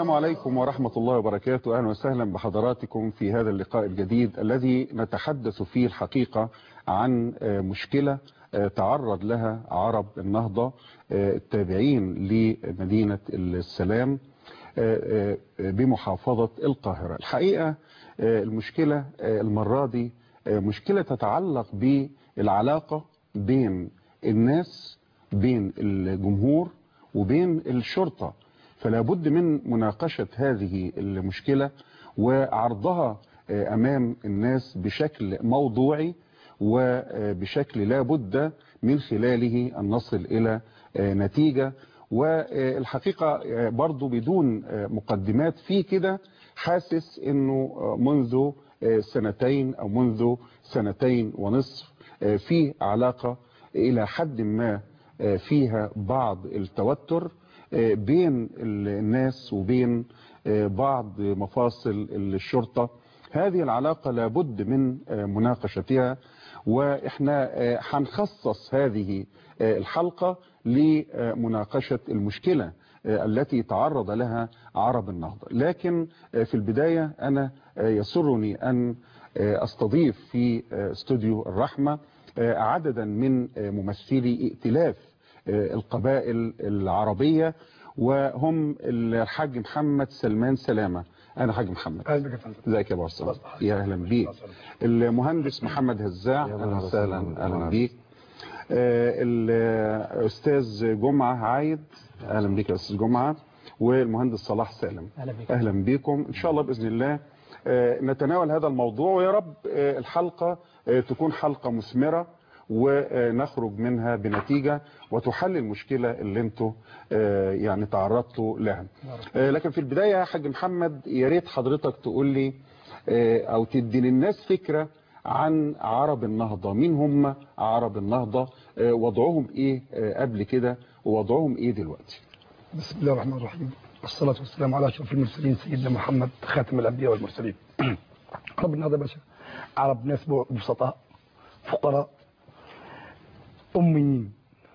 السلام عليكم ورحمة الله وبركاته أهلا وسهلا بحضراتكم في هذا اللقاء الجديد الذي نتحدث فيه الحقيقة عن مشكلة تعرض لها عرب النهضة التابعين لمدينة السلام بمحافظة القاهرة الحقيقة المشكلة المرة دي مشكلة تتعلق بالعلاقة بين الناس بين الجمهور وبين الشرطة فلا بد من مناقشة هذه المشكلة وعرضها أمام الناس بشكل موضوعي وبشكل لا بد من خلاله أن نصل إلى نتيجة والحقيقة برضو بدون مقدمات في كده حاسس أنه منذ سنتين أو منذ سنتين ونصف في علاقة إلى حد ما فيها بعض التوتر بين الناس وبين بعض مفاصل الشرطة هذه العلاقة لابد من مناقشتها واحنا هنخصص هذه الحلقة لمناقشة المشكلة التي تعرض لها عرب النهضة لكن في البداية أنا يسرني أن أستضيف في استوديو الرحمة عددا من ممثلي ائتلاف القبائل العربية وهم الحاج محمد سلمان سلامة أنا حاج محمد اهلا بك يا فندم ازيك يا ابو عصام يا اهلا بيك المهندس محمد هزاع اهلا وسهلا اهلا بيك الاستاذ جمعه عايد اهلا بيك يا استاذ جمعه والمهندس صلاح سالم اهلا بك اهلا بيكم ان شاء الله باذن الله نتناول هذا الموضوع ويا رب الحلقه تكون حلقه مثمره ونخرج منها بنتيجة وتحل المشكلة اللي انتوا يعني تعرضتوا لها لكن في البداية يا حاج محمد يا ريت حضرتك تقول لي او تدي للناس فكرة عن عرب النهضة مين هم عرب النهضة وضعهم ايه قبل كده ووضعهم ايه دلوقتي بسم الله الرحمن الرحيم والصلاة والسلام على أشرف المرسلين سيدنا محمد خاتم الأنبياء والمرسلين عرب النهضة يا باشا عرب ناس بسطاء فقراء أميين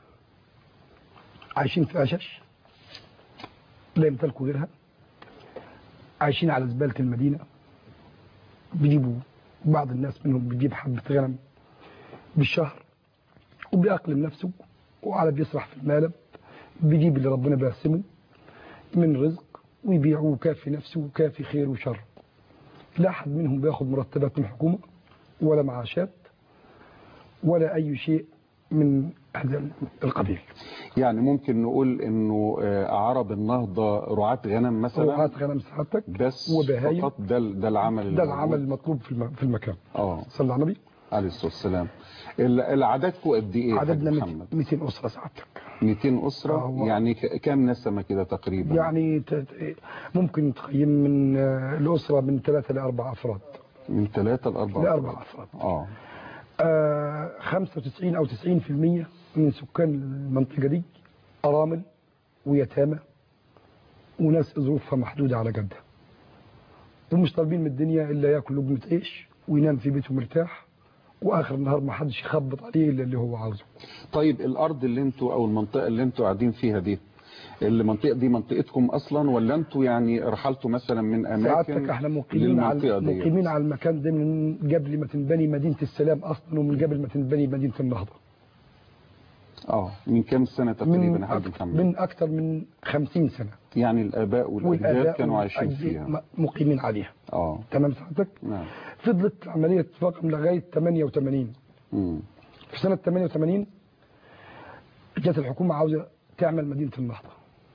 عايشين في عشش لا يمتلكوا غيرها عايشين على زبالة المدينة بيجيبوا بعض الناس منهم بيجيب حبة غنم بالشهر وبيأقلم نفسه وعلى بيسرح في المالب بيجيب اللي ربنا بيقسمه من رزق ويبيعه وكافي نفسه وكافي خير وشر لا أحد منهم بياخد مرتبات من الحكومة ولا معاشات ولا أي شيء من هذا القبيل يعني ممكن نقول انه عرب النهضة رعاة غنم مثلا رعاة غنم سعادتك بس وبهايم. فقط ده ده العمل ده العمل المطلوب في الم- في المكان اه صلى على النبي عليه الصلاة والسلام ال- العددكم قد ايه يا حاج عددنا محمد 200 أسرة سعادتك 200 أسرة آه، يعني ك- كام نسمة كده تقريبا يعني ت- ت- ممكن تقيم من آه، الأسرة من ثلاثة لأربع أفراد من ثلاثة لأربعة لأربع أفراد اه آه، 95 أو 90% من سكان المنطقة دي أرامل ويتامى وناس ظروفها محدودة على قدها ومش طالبين من الدنيا إلا ياكل لقمة عيش وينام في بيته مرتاح وآخر النهار ما حدش يخبط عليه إلا اللي هو عاوزه طيب الأرض اللي انتوا أو المنطقة اللي انتوا قاعدين فيها دي المنطقة دي منطقتكم أصلا ولا انتوا يعني رحلتوا مثلا من سعادتك أماكن احنا مقيمين للمنطقة على دي مقيمين على المكان ده من قبل ما تنبني مدينة السلام أصلا ومن قبل ما تنبني مدينة النهضة اه من كام سنة تقريبا من يا حاج أك- محمد من أكثر من 50 سنة يعني الآباء والأجداد والآباء كانوا عايشين والأجداد فيها م- مقيمين عليها اه تمام سعادتك نعم فضلت العملية تتفاقم لغاية 88 مم. في سنة 88 جت الحكومة عاوزة تعمل مدينة النهضة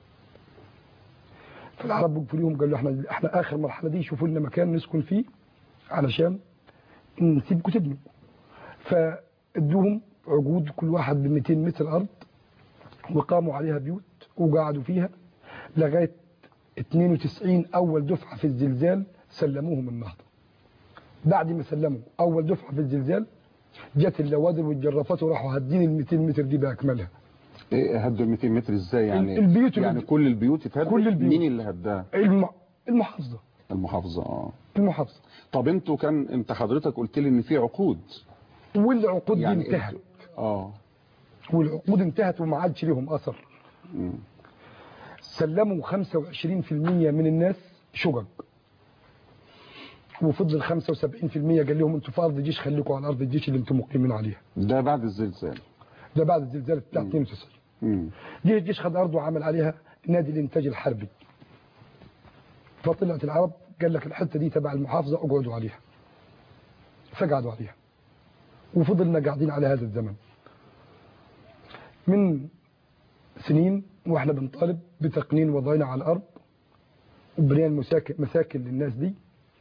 فالعرب وقفوا ليهم قالوا احنا احنا اخر مرحلة دي شوفوا لنا مكان نسكن فيه علشان نسيبكم تبنوا فادوهم عقود كل واحد ب 200 متر ارض وقاموا عليها بيوت وقعدوا فيها لغاية 92 اول دفعة في الزلزال سلموهم النهضة بعد ما سلموا اول دفعة في الزلزال جت اللوادر والجرافات وراحوا هدين ال 200 متر دي باكملها ايه هدوا ال 200 متر ازاي يعني البيوت اللي- يعني كل البيوت اتهدت كل البيوت. مين اللي هداها الم... المحافظة المحافظة اه المحافظة طب انتوا كان انت حضرتك قلت لي ان في عقود والعقود يعني دي انتهت انتوا- اه والعقود انتهت وما عادش ليهم اثر مم. سلموا 25% من الناس شقق وفضل 75% قال لهم انتوا في ارض الجيش خليكم على ارض الجيش اللي انتم مقيمين عليها ده بعد الزلزال ده بعد الزلزال بتاع 92 مم. جه الجيش خد ارضه وعمل عليها نادي الانتاج الحربي فطلعت العرب قال لك الحته دي تبع المحافظه اقعدوا عليها فقعدوا عليها وفضلنا قاعدين على هذا الزمن من سنين واحنا بنطالب بتقنين وضعنا على الارض وبنيان مساكن مساكن للناس دي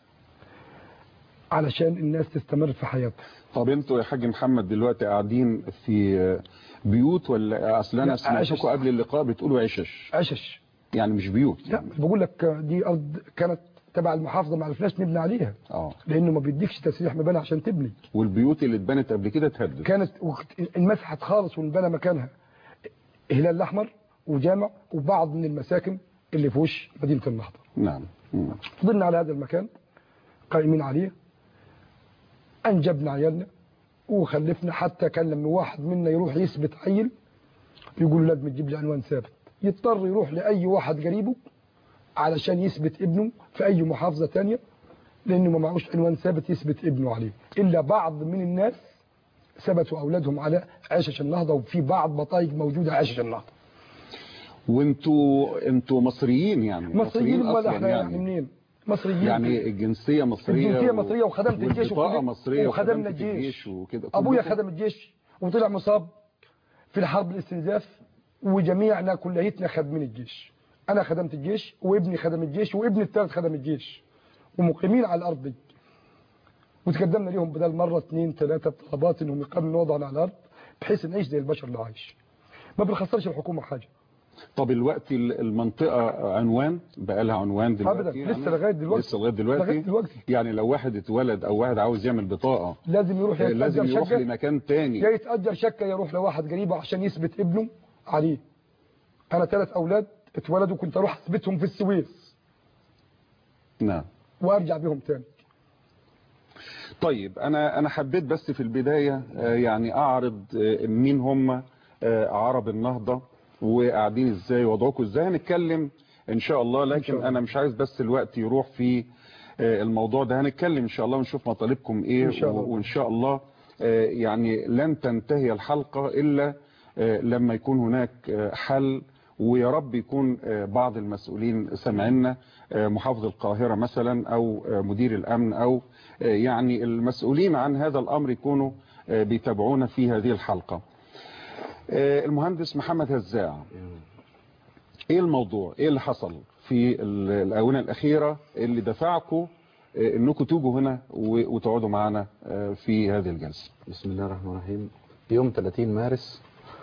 علشان الناس تستمر في حياتها طب انتوا يا حاج محمد دلوقتي قاعدين في بيوت ولا اصل انا لا، سمعتكم عشش. قبل اللقاء بتقولوا عشش عشش يعني مش بيوت لا بقول لك دي ارض كانت تبع المحافظه ما عرفناش نبني عليها اه لانه ما بيديكش تسريح مباني عشان تبني والبيوت اللي اتبنت قبل كده اتهدت كانت وقت- انمسحت خالص وانبنى مكانها هلال الاحمر وجامع وبعض من المساكن اللي في وش مدينه النهضه نعم مم. فضلنا على هذا المكان قائمين عليه انجبنا عيالنا وخلفنا حتى كان لما واحد منا يروح يثبت عيل يقول له لازم تجيب لي عنوان ثابت يضطر يروح لاي واحد قريبه علشان يثبت ابنه في اي محافظه تانية لانه ما معهوش عنوان ثابت يثبت ابنه عليه الا بعض من الناس ثبتوا اولادهم على عشش النهضه وفي بعض بطايق موجوده عشش النهضه وانتوا انتوا مصريين يعني مصريين ولا أصلاً احنا يعني منين مصريين يعني الجنسيه مصريه الجنسيه مصريه وخدمت الجيش والبطاقه وخدمت- مصريه وخدمنا وخدمت الجيش وكده ابويا كلكم؟ خدم الجيش وطلع مصاب في الحرب الاستنزاف وجميعنا كليتنا خدمين الجيش انا خدمت الجيش وابني خدم الجيش وابني الثالث خدم الجيش ومقيمين على الارض دي وتقدمنا ليهم بدل مره اثنين ثلاثه طلبات انهم يقاموا وضعنا على الارض بحيث نعيش زي البشر اللي عايش ما بنخسرش الحكومه حاجه طب الوقت ال- المنطقه عنوان بقى لها عنوان دلوقتي أبداً، يعني؟ لسه لغاية دلوقتي. لسه لغايه دلوقتي لغاية دلوقتي. يعني لو واحد اتولد او واحد عاوز يعمل بطاقه لازم يروح آه، لازم يتأجر يروح شقه لمكان تاني يا يتأجر شقة يروح لواحد قريبه عشان يثبت ابنه عليه أنا ثلاث أولاد اتولدوا كنت أروح أثبتهم في السويس نعم وأرجع بهم تاني طيب انا انا حبيت بس في البدايه آه، يعني اعرض آه، مين هم آه، عرب النهضه وقاعدين ازاي وضعكم ازاي هنتكلم ان شاء الله شاء لكن الله. انا مش عايز بس الوقت يروح في آه، الموضوع ده هنتكلم ان شاء الله ونشوف مطالبكم ايه إن شاء الله. و- وان شاء الله آه، يعني لن تنتهي الحلقه الا آه، لما يكون هناك آه، حل ويا رب يكون آه، بعض المسؤولين سمعنا آه، محافظ القاهرة مثلا أو آه، مدير الأمن أو آه، يعني المسؤولين عن هذا الأمر يكونوا آه، بيتابعونا في هذه الحلقة آه، المهندس محمد هزاع ايه الموضوع ايه اللي حصل في ال- الآونة الأخيرة اللي دفعكم آه، انكم تيجوا هنا و- وتقعدوا معنا آه، في هذه الجلسة بسم الله الرحمن الرحيم يوم 30 مارس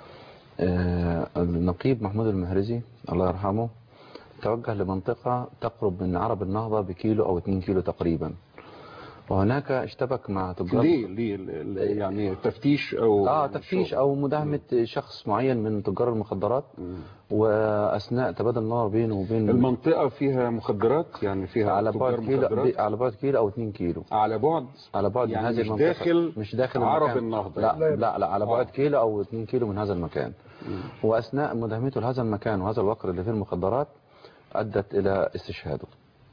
آه، النقيب محمود المهرزي الله يرحمه توجه لمنطقة تقرب من عرب النهضة بكيلو أو 2 كيلو تقريبا وهناك اشتبك مع تجار ليه ليه ال- ال- يعني تفتيش او اه تفتيش شغل؟ او مداهمة شخص معين من تجار المخدرات مم. واثناء تبادل النار بينه وبين المنطقة فيها مخدرات يعني فيها على تجار بعد كيلو مخدرات؟ على بعد كيلو او 2 كيلو على بعد على بعد يعني من هذه مش المنطقة داخل مش داخل عرب المكان. النهضة لا يعني. لا لا على آه. بعد كيلو او 2 كيلو من هذا المكان واثناء مداهمته لهذا المكان وهذا الوقر اللي فيه المخدرات ادت الى استشهاده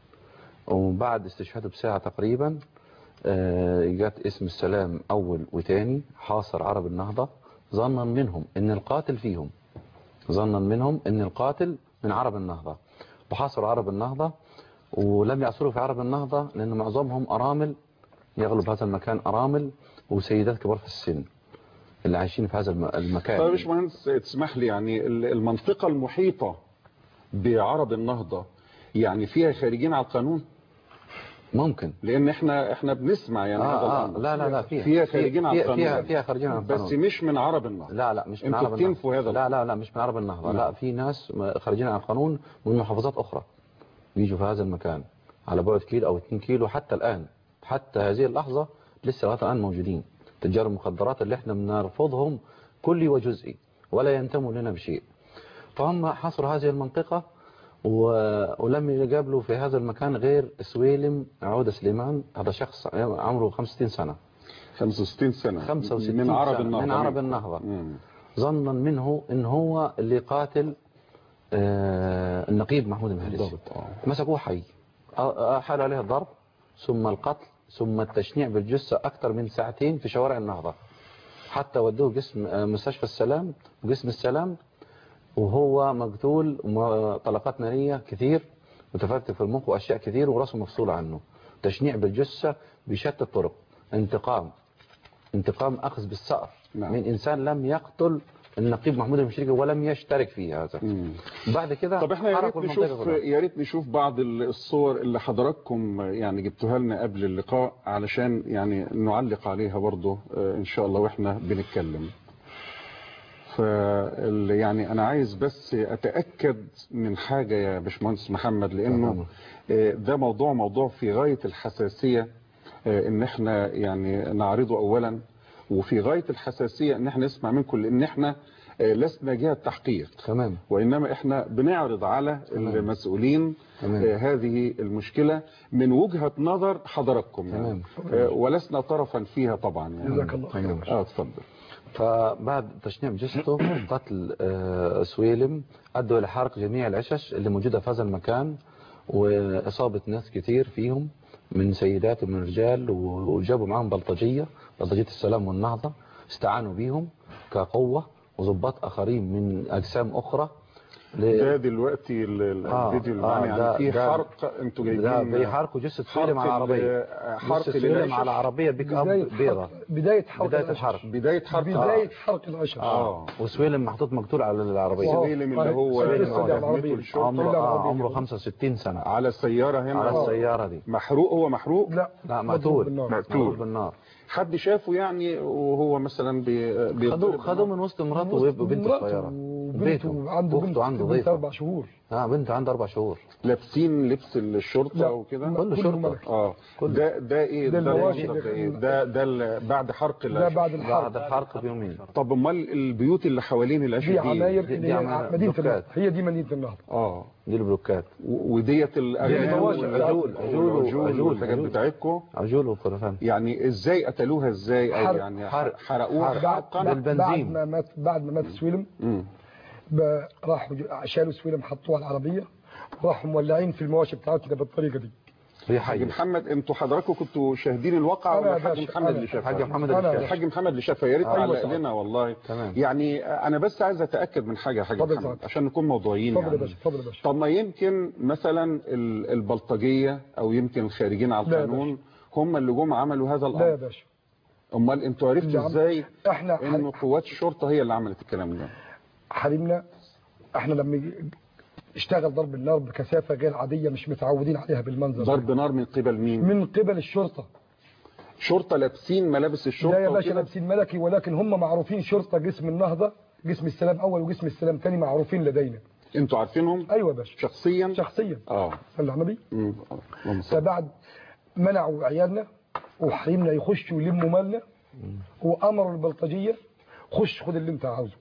وبعد استشهاده بساعة تقريبا آه، جت اسم السلام اول وتاني حاصر عرب النهضة ظنا منهم ان القاتل فيهم ظنا منهم ان القاتل من عرب النهضة وحاصروا عرب النهضة ولم يعصروا في عرب النهضة لان معظمهم ارامل يغلب هذا المكان ارامل وسيدات كبار في السن اللي عايشين في هذا الم- المكان طيب يا باشمهندس تسمح لي يعني ال- المنطقة المحيطة بعرب النهضة يعني فيها خارجين على القانون ممكن لان احنا احنا بنسمع يعني هذا آه آه الامر لا لا لا فيها فيها خارجين على فيها القانون فيها, فيها خارجين عن بس القانون مش من عرب النهضة لا لا مش من انتوا عرب بتنفوا النهضة هذا لا لا لا مش من عرب النهضة نعم. لا في ناس م- خارجين عن القانون من محافظات أخرى بيجوا في هذا المكان على بعد كيلو أو 2 كيلو حتى الآن حتى هذه اللحظة لسه لغاية الآن موجودين تجار المخدرات اللي احنا بنرفضهم كلي وجزئي ولا ينتموا لنا بشيء فهم حصروا هذه المنطقة و... ولم يقابلوا في هذا المكان غير سويلم عودة سليمان هذا شخص عمره 65 سنة 65 سنة 65 من عرب سنة. النهضة من عرب النهضة. مم. ظنا منه ان هو اللي قاتل آه، النقيب محمود المهرسي بالضبط اه مسكوه حي آه، آه، حالوا عليه الضرب ثم القتل ثم التشنيع بالجثة أكثر من ساعتين في شوارع النهضة حتى ودوه جسم آه، مستشفى السلام وجسم السلام وهو مقتول وم- طلقات نارية كثير متفرتك في المخ وأشياء كثير وراسه مفصولة عنه تشنيع بالجثة بشتى الطرق انتقام انتقام أخذ بالثأر نعم. من إنسان لم يقتل النقيب محمود المشرقي ولم يشترك في هذا مم. بعد كده طب احنا يا ريت حركوا المنطقة نشوف كلها. يا ريت نشوف بعض ال- الصور اللي حضراتكم يعني جبتوها لنا قبل اللقاء علشان يعني نعلق عليها برضه آه، ان شاء الله واحنا بنتكلم ف يعني انا عايز بس اتاكد من حاجه يا باشمهندس محمد لانه آه، ده موضوع موضوع في غايه الحساسيه آه، ان احنا يعني نعرضه اولا وفي غايه الحساسيه ان احنا نسمع منكم لان احنا آه، لسنا جهه تحقيق تمام وإنما إحنا بنعرض على تمام. المسؤولين تمام. آه، هذه المشكلة من وجهة نظر حضراتكم يعني تمام. آه، ولسنا طرفا فيها طبعا يعني جزاك الله خير تمام. اه اتفضل فبعد تشنيع جثته قتل آه، سويلم أدوا إلى حرق جميع العشش اللي موجودة في هذا المكان وإصابة ناس كتير فيهم من سيدات ومن رجال و- وجابوا معاهم بلطجية بلطجية السلام والنهضة استعانوا بيهم كقوة وضباط آخرين من أجسام أخرى ل- ده دلوقتي ال- ال- آه، الفيديو اللي آه، معانا ده- يعني في ده- حرق انتوا ده جايبين بيحرقوا جثة سويلم على ال- عربية حرق جثة سويلم للعشش. على عربية بيك أب بداية بيضة حرق بداية حرق بداية العشش. الحرق بداية حرق بداية حرق العشش اه وسويلم محطوط مقتول على العربية واو. سويلم اللي هو سويلم لما على العربية. دفنته الشرطة عمره إلا آه العربية. عمره 65 سنة على السيارة هنا على آه. السيارة دي محروق هو محروق لا لا مضروب مقتول بالنار. مقتول بالنار حد شافه يعني وهو مثلا بي خدوه بيضرب خدوه من وسط مراته وبنته مراته الصغيرة وبنته وبيته عنده بنت اخته عنده بنت ضيفة اربع شهور اه بنته عنده اربع شهور لابسين لبس الشرطة لا. وكده لا. كله كله شرطة ملك. اه كله. ده ده ايه ده ده المواشي المشرب ده اللي- ايه ده ده ال- بعد حرق ده العشش بعد الحرق بعد الحرق بيومين طب امال البيوت اللي حوالين العشش دي دي عماير دي- اللي دي هي عماير مدينة النهضة بلوكات. هي دي مدينة النهضة اه دي البلوكات و- وديت الاغاني المواشي عجول عجول والعجول عجول والحاجات عجول. بتاعتكم عجول وقرفان يعني ازاي قتلوها ازاي او حرق- يعني حرق- حرقوها حرق. بعد حرقا بعد بالبنزين. ما مات بعد ما مات سويلم مم. ب- راحوا ج- شالوا سويلم حطوها على العربية وراحوا مولعين في المواشي بتاعتنا بالطريقة دي هي حاج حي محمد انتوا حضراتكم كنتوا شاهدين الواقع أنا ولا يا الحاج باشا، محمد أنا. اللي شافها حاج محمد أنا اللي يا شاف. الحاج محمد اللي شافها يا ريت أيوة تعلق طبعا. لنا والله تمام. يعني انا بس عايز اتاكد من حاجه يا حاج اتفضل محمد سعادتك. عشان نكون موضوعيين اتفضل يا يعني باشا اتفضل يا باشا طب ما يمكن مثلا ال- البلطجيه او يمكن الخارجين على لا يا القانون هم اللي جم عملوا هذا لا يا الامر باشا امال انتوا اللي عرفتوا عم- ازاي احنا انه قوات الشرطه هي اللي عملت الكلام ده حريمنا احنا لما يجي- اشتغل ضرب النار بكثافة غير عادية مش متعودين عليها بالمنظر ده. ضرب نار من قبل مين من قبل الشرطة شرطه لابسين ملابس الشرطه لا يا باشا وكده؟ لابسين ملكي ولكن هم معروفين شرطة جسم النهضة جسم السلام أول وجسم السلام تاني معروفين لدينا انتوا عارفينهم أيوة يا باشا شخصيا شخصيا اه صلى على النبي مم. اللهم صل. فبعد منعوا عيالنا وحريمنا يخشوا يلموا مالنا وأمروا البلطجية خش خد اللي انت عاوزه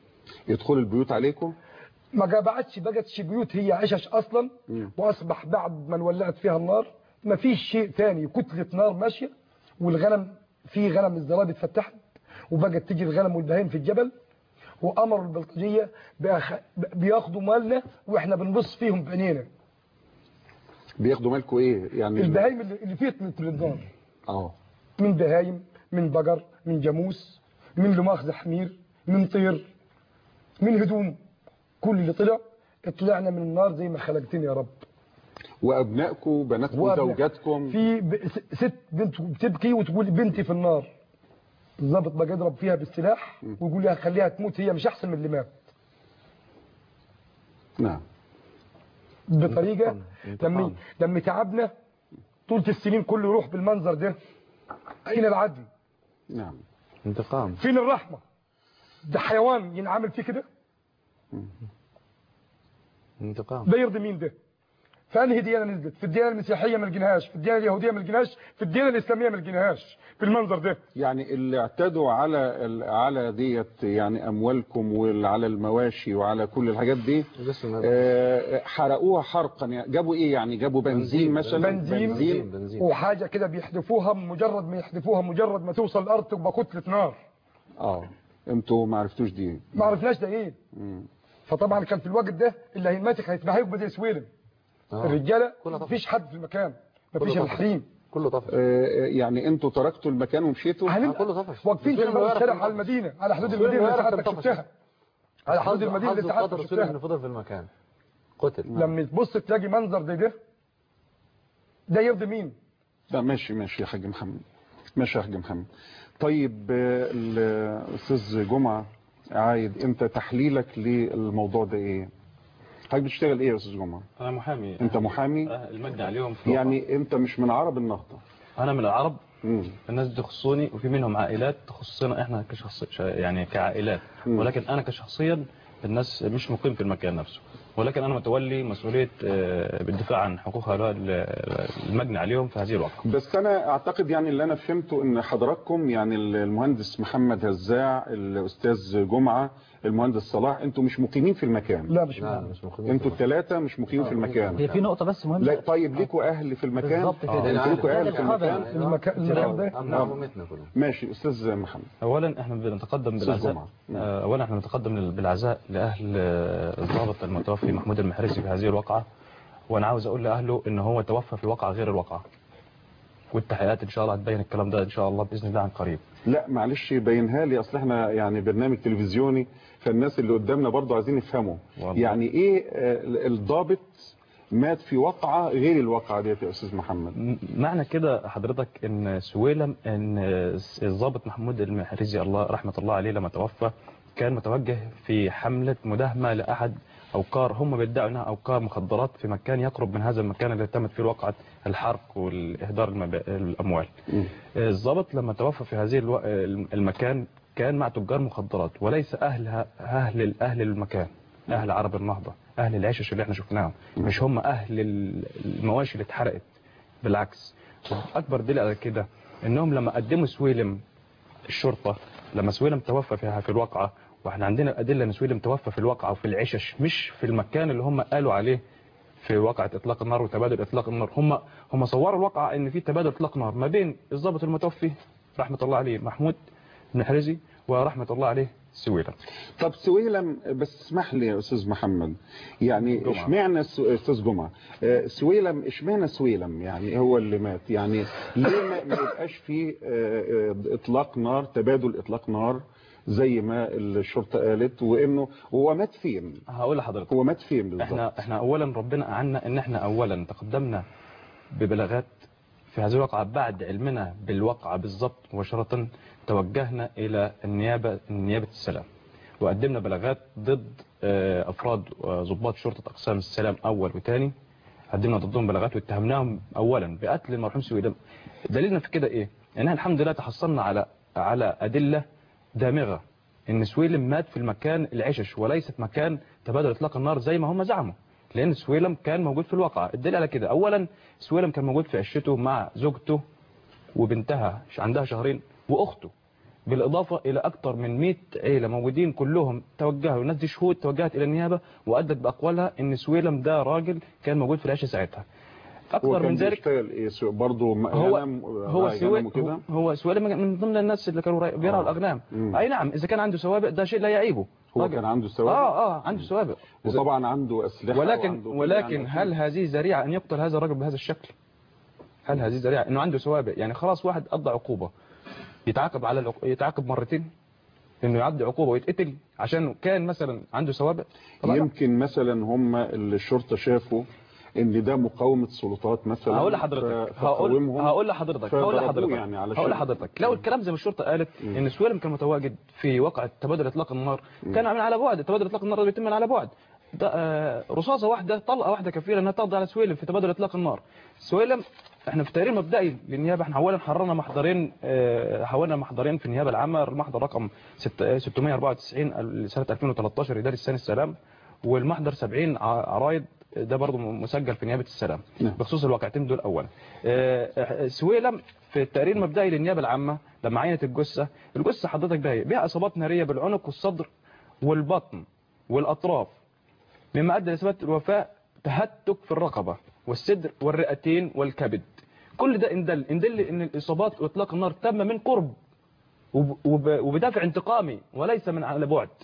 يدخلوا البيوت عليكم ما بعدش بقتش بيوت هي عشش اصلا مم. واصبح بعد ما ولعت فيها النار ما فيش شيء تاني كتلة نار ماشية والغنم في غنم الزراب اتفتحت وبقت تجي الغنم والبهايم في الجبل وامروا البلطجية بأخ... بياخدوا مالنا واحنا بنبص فيهم بعينينا بياخدوا مالكم ايه يعني البهايم اللي اللي فتنت للنار اه من بهايم من بقر من جاموس من لماخذ حمير من طير من هدوم كل اللي طلع طلعنا من النار زي ما خلقتني يا رب وابنائكم بناتكم وأبناء. زوجاتكم في ب- س- ست بنت بتبكي وتقول بنتي في النار الضابط بقى يضرب فيها بالسلاح ويقول لها خليها تموت هي مش احسن من اللي مات نعم بطريقه انتقام. لما لما تعبنا طولة السنين كله يروح بالمنظر ده اين العدل نعم انتقام فين الرحمه ده حيوان ينعمل فيه كده انتقام ده يرضي مين ده فانهي ديانه نزلت في الديانه المسيحيه ما لقيناهاش في الديانه اليهوديه ما لقيناهاش في الديانه الاسلاميه ما لقيناهاش في المنظر ده يعني اللي اعتدوا على ال- على ديت يعني اموالكم وعلى المواشي وعلى كل الحاجات دي جسم آه، حرقوها حرقا يعني جابوا ايه يعني جابوا بنزين بنزين، مثلا بنزين. بنزين بنزين وحاجه كده بيحذفوها مجرد ما يحذفوها مجرد ما توصل الارض تبقى كتله نار اه انتوا ما عرفتوش دي ما عرفناش ده ايه مم. فطبعا كان في الوقت ده اللي هيمسك هيتبهيك بدي سويلم آه. الرجاله كلها طفل. مفيش حد في المكان كله مفيش طفل. الحريم كله طفش آه، يعني انتوا تركتوا المكان ومشيتوا هنبقى كله طفش. واقفين في السويلم الشارع يعرف على إنه المدينه على حدود السويلم المدينه اللي يعرف ساعتك إنه طفش. شفتها على حدود حظ- المدينه اللي حظ ساعتك قدر السوري انه شفتها فضل في المكان قتل لما تبص تلاقي منظر زي ده ده يرضي مين لا ماشي ماشي يا حاج محمد ماشي يا حاج محمد طيب آه، الاستاذ جمعه عايد انت تحليلك للموضوع ده ايه حضرتك بتشتغل ايه يا استاذ جمعه انا محامي انت محامي آه، المجد عليهم في يعني انت مش من عرب النهضه انا من العرب مم. الناس دي تخصوني وفي منهم عائلات تخصنا احنا كشخص ش- يعني كعائلات مم. ولكن انا كشخصيا الناس مش مقيم في المكان نفسه ولكن انا متولي مسؤوليه آه، بالدفاع عن حقوق هؤلاء ال- المجني عليهم في هذه الواقعه بس انا اعتقد يعني اللي انا فهمته ان حضراتكم يعني المهندس محمد هزاع الاستاذ جمعه المهندس صلاح انتوا مش مقيمين في المكان لا مش لا معانا. مش مقيمين انتوا في المكان. الثلاثه مش مقيمين في المكان هي في نقطة بس مهمة لا طيب ليكوا اهل في المكان بالظبط كده. آه، انتوا ليكوا اهل في القبل. المكان المكان المكان ده أمن عمومتنا كلها ماشي استاذ محمد اولا احنا بنتقدم أستاذ بالعزاء جمعة. آه، اولا احنا بنتقدم بالعزاء لاهل آه، الضابط المتوفي محمود المحرزي في هذه الواقعه وانا عاوز اقول لاهله ان هو توفى في واقعه غير الواقعه والتحقيقات ان شاء الله هتبين الكلام ده ان شاء الله باذن الله عن قريب لا معلش بينها لي اصل احنا يعني برنامج تلفزيوني فالناس اللي قدامنا برضو عايزين يفهموا والله. يعني ايه آه، الضابط مات في واقعة غير الواقعة ديت يا استاذ محمد م- معنى كده حضرتك ان سويلم ان الضابط محمود المحرزي الله رحمه الله عليه لما توفى كان متوجه في حمله مداهمه لاحد اوقار هم بيدعوا انها اوقار مخدرات في مكان يقرب من هذا المكان اللي تمت فيه واقعه الحرق والاهدار المب... الاموال. مم. الضابط لما توفى في هذه الو... المكان كان مع تجار مخدرات وليس اهل اهل اهل المكان اهل عرب النهضه اهل العشش اللي احنا شفناهم مش هم اهل المواشي اللي اتحرقت بالعكس اكبر دليل على كده انهم لما قدموا سويلم الشرطه لما سويلم توفى فيها في الواقعه واحنا عندنا الادله ان سويلم توفى في الواقعه وفي العشش مش في المكان اللي هم قالوا عليه في واقعة إطلاق النار وتبادل إطلاق النار هم هم صوروا الواقعة إن في تبادل إطلاق نار ما بين الضابط المتوفي رحمة الله عليه محمود بن حرزي ورحمة الله عليه سويلم طب سويلم بس اسمح لي يا استاذ محمد يعني جمعة. اشمعنى السو- استاذ جمعه آه، سويلم اشمعنى سويلم يعني هو اللي مات يعني ليه ما ما يبقاش في آه، آه، اطلاق نار تبادل اطلاق نار زي ما الشرطه قالت وانه هو مات فين هقول لحضرتك هو مات فين بالظبط احنا احنا اولا ربنا اعنا ان احنا اولا تقدمنا ببلاغات في هذه الواقعة بعد علمنا بالواقعة بالضبط مباشرة توجهنا الى النيابة نيابة السلام وقدمنا بلاغات ضد آه، افراد وضباط شرطة اقسام السلام اول وثاني قدمنا ضدهم بلاغات واتهمناهم اولا بقتل المرحوم سويدم دليلنا في كده ايه ان احنا الحمد لله تحصلنا على على ادله دامغه ان سويلم مات في المكان العشش وليست مكان تبادل اطلاق النار زي ما هم زعموا لان سويلم كان موجود في الواقعه الدليل على كده اولا سويلم كان موجود في عشته مع زوجته وبنتها عندها شهرين واخته بالاضافه الى اكثر من 100 عيله موجودين كلهم توجهوا الناس دي شهود توجهت الى النيابه وادت باقوالها ان سويلم ده راجل كان موجود في العشه ساعتها هو اكثر كان من ذلك بيشتغل ايه سو- برضه م- هو غنم هو راعي سوي غنم وكده هو- هو سويلم من ضمن الناس اللي كانوا راي- بيرعوا آه. الاغنام مم. اي نعم اذا كان عنده سوابق ده شيء لا يعيبه هو راجل. كان عنده سوابق اه اه عنده سوابق وطبعا عنده اسلحه ولكن وعنده كده ولكن يعني هل هذه ذريعه ان يقتل هذا الرجل بهذا الشكل هل هذه ذريعه انه عنده سوابق يعني خلاص واحد قضى عقوبه يتعاقب على العق... يتعاقب مرتين انه يعدي عقوبه ويتقتل عشان كان مثلا عنده سوابق طبعا لا. يمكن مثلا هم اللي الشرطه شافوا ان ده مقاومه سلطات مثلا هقول لحضرتك ف- هقول فقاومهم هقول لحضرتك هقول فضربوه لحضرتك يعني علشان- هقول لحضرتك لو الكلام زي ما الشرطه قالت مم. ان سويلم كان متواجد في واقعه تبادل اطلاق النار كان من على بعد تبادل اطلاق النار ده بيتم من على بعد ده آه، رصاصه واحده طلقه واحده كفيله انها تقضي على سويلم في تبادل اطلاق النار سويلم احنا في تقرير مبدئي للنيابه احنا اولا حررنا محضرين آه، حولنا محضرين في النيابه العامه المحضر رقم ست- آه، 694 لسنه 2013 اداري السنه السلام والمحضر 70 ع- عرايض ده برضه مسجل في نيابه السلام نعم. بخصوص الواقعتين دول اولا آه، آه، سويلم في التقرير المبدئي للنيابه العامه لما عينت الجثه الجثه حضرتك ده بها اصابات ناريه بالعنق والصدر والبطن والاطراف مما ادى لاثبات الوفاه تهتك في الرقبه والصدر والرئتين والكبد كل ده اندل اندل ان الاصابات واطلاق النار تم من قرب وب- وب- وبدافع انتقامي وليس من على بعد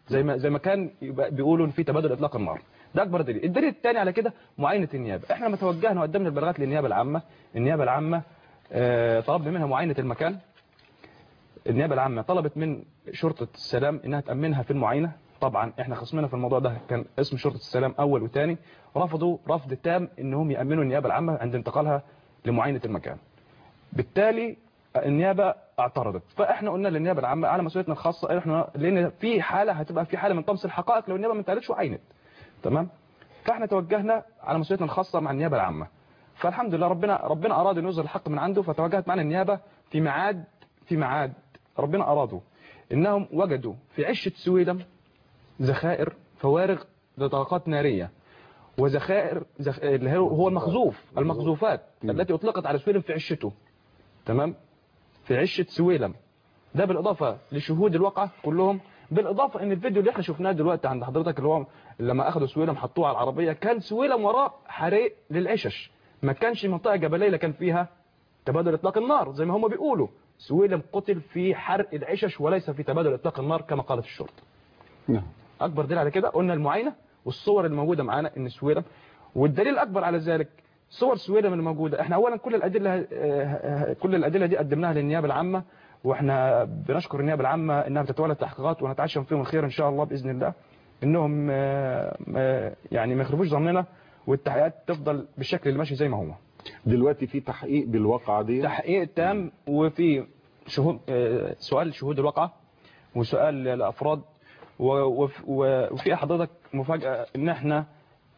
زي ما زي ما كان يبقى بيقولوا إن في تبادل اطلاق النار ده اكبر دليل الدليل الثاني على كده معاينه النيابه احنا لما توجهنا وقدمنا البلاغات للنيابه العامه النيابه العامه آه، طلبنا منها معاينه المكان النيابه العامه طلبت من شرطه السلام انها تامنها في المعاينه طبعا احنا خصمنا في الموضوع ده كان اسم شرطه السلام اول وثاني رفضوا رفض تام انهم يامنوا النيابه العامه عند انتقالها لمعاينه المكان بالتالي النيابه اعترضت فاحنا قلنا للنيابه العامه على مسؤوليتنا الخاصه احنا لان في حاله هتبقى في حاله من طمس الحقائق لو النيابه ما انتقلتش وعينت تمام فاحنا توجهنا على مسؤوليتنا الخاصه مع النيابه العامه فالحمد لله ربنا ربنا اراد ان يظهر الحق من عنده فتوجهت معنا النيابه في ميعاد في ميعاد ربنا اراده انهم وجدوا في عشه سويدم ذخائر فوارغ لطاقات ناريه وذخائر زخ... اللي هو هو المخزوف المخزوفات التي اطلقت على سويلم في عشته تمام في عشه سويلم ده بالاضافه لشهود الواقعه كلهم بالاضافه ان الفيديو اللي احنا شفناه دلوقتي عند حضرتك اللي هو لما اخذوا سويلم حطوه على العربيه كان سويلم وراه حريق للعشش ما كانش منطقه جبليه اللي كان فيها تبادل اطلاق النار زي ما هم بيقولوا سويلم قتل في حرق العشش وليس في تبادل اطلاق النار كما قالت الشرطه نعم اكبر دليل على كده قلنا المعاينه والصور اللي موجوده معانا ان سويلم والدليل الاكبر على ذلك صور سويلم اللي موجوده احنا اولا كل الادله آه، كل الادله دي قدمناها للنيابه العامه واحنا بنشكر النيابه العامه انها بتتولى التحقيقات ونتعشم فيهم الخير ان شاء الله باذن الله انهم آه، آه، يعني ما يخربوش ظننا والتحقيقات تفضل بالشكل اللي ماشي زي ما هو دلوقتي في تحقيق بالواقعة دي تحقيق تام وفي شهود آه، سؤال شهود الواقعة وسؤال الأفراد و- وف- و- وفي حضرتك مفاجأة إن إحنا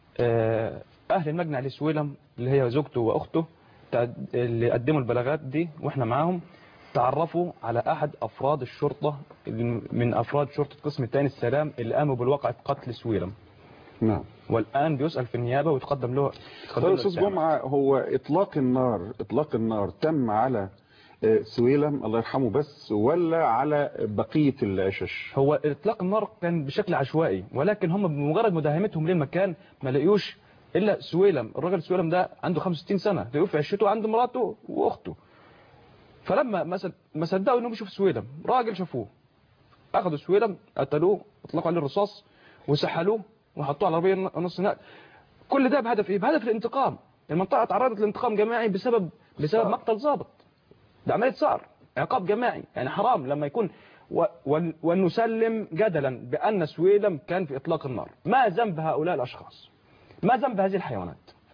آه، أهل المجنع لسويلم اللي هي زوجته وأخته تع- اللي قدموا البلاغات دي وإحنا معاهم تعرفوا على أحد أفراد الشرطة اللي- من أفراد شرطة قسم الثاني السلام اللي قاموا بالواقعة قتل سويلم نعم والآن بيسأل في النيابة ويتقدم له يتقدم طيب له استاذ الاتهام. جمعة هو اطلاق النار اطلاق النار تم على آه، سويلم الله يرحمه بس ولا على بقية العشش هو اطلاق النار كان بشكل عشوائي ولكن هم بمجرد مداهمتهم للمكان ما لقيوش الا سويلم الراجل سويلم ده عنده 65 سنه لقوه في عشته عند مراته واخته فلما ما صد- ما صدقوا انهم يشوفوا سويلم راجل شافوه اخذوا سويلم قتلوه اطلقوا عليه الرصاص وسحلوه وحطوه على العربيه نص نقل كل ده بهدف ايه بهدف الانتقام المنطقه تعرضت لانتقام جماعي بسبب بسبب مقتل ضابط ده عمليه صار عقاب جماعي يعني حرام لما يكون و... ون... ونسلم جدلا بأن سويلم كان في إطلاق النار ما ذنب هؤلاء الأشخاص ما ذنب هذه الحيوانات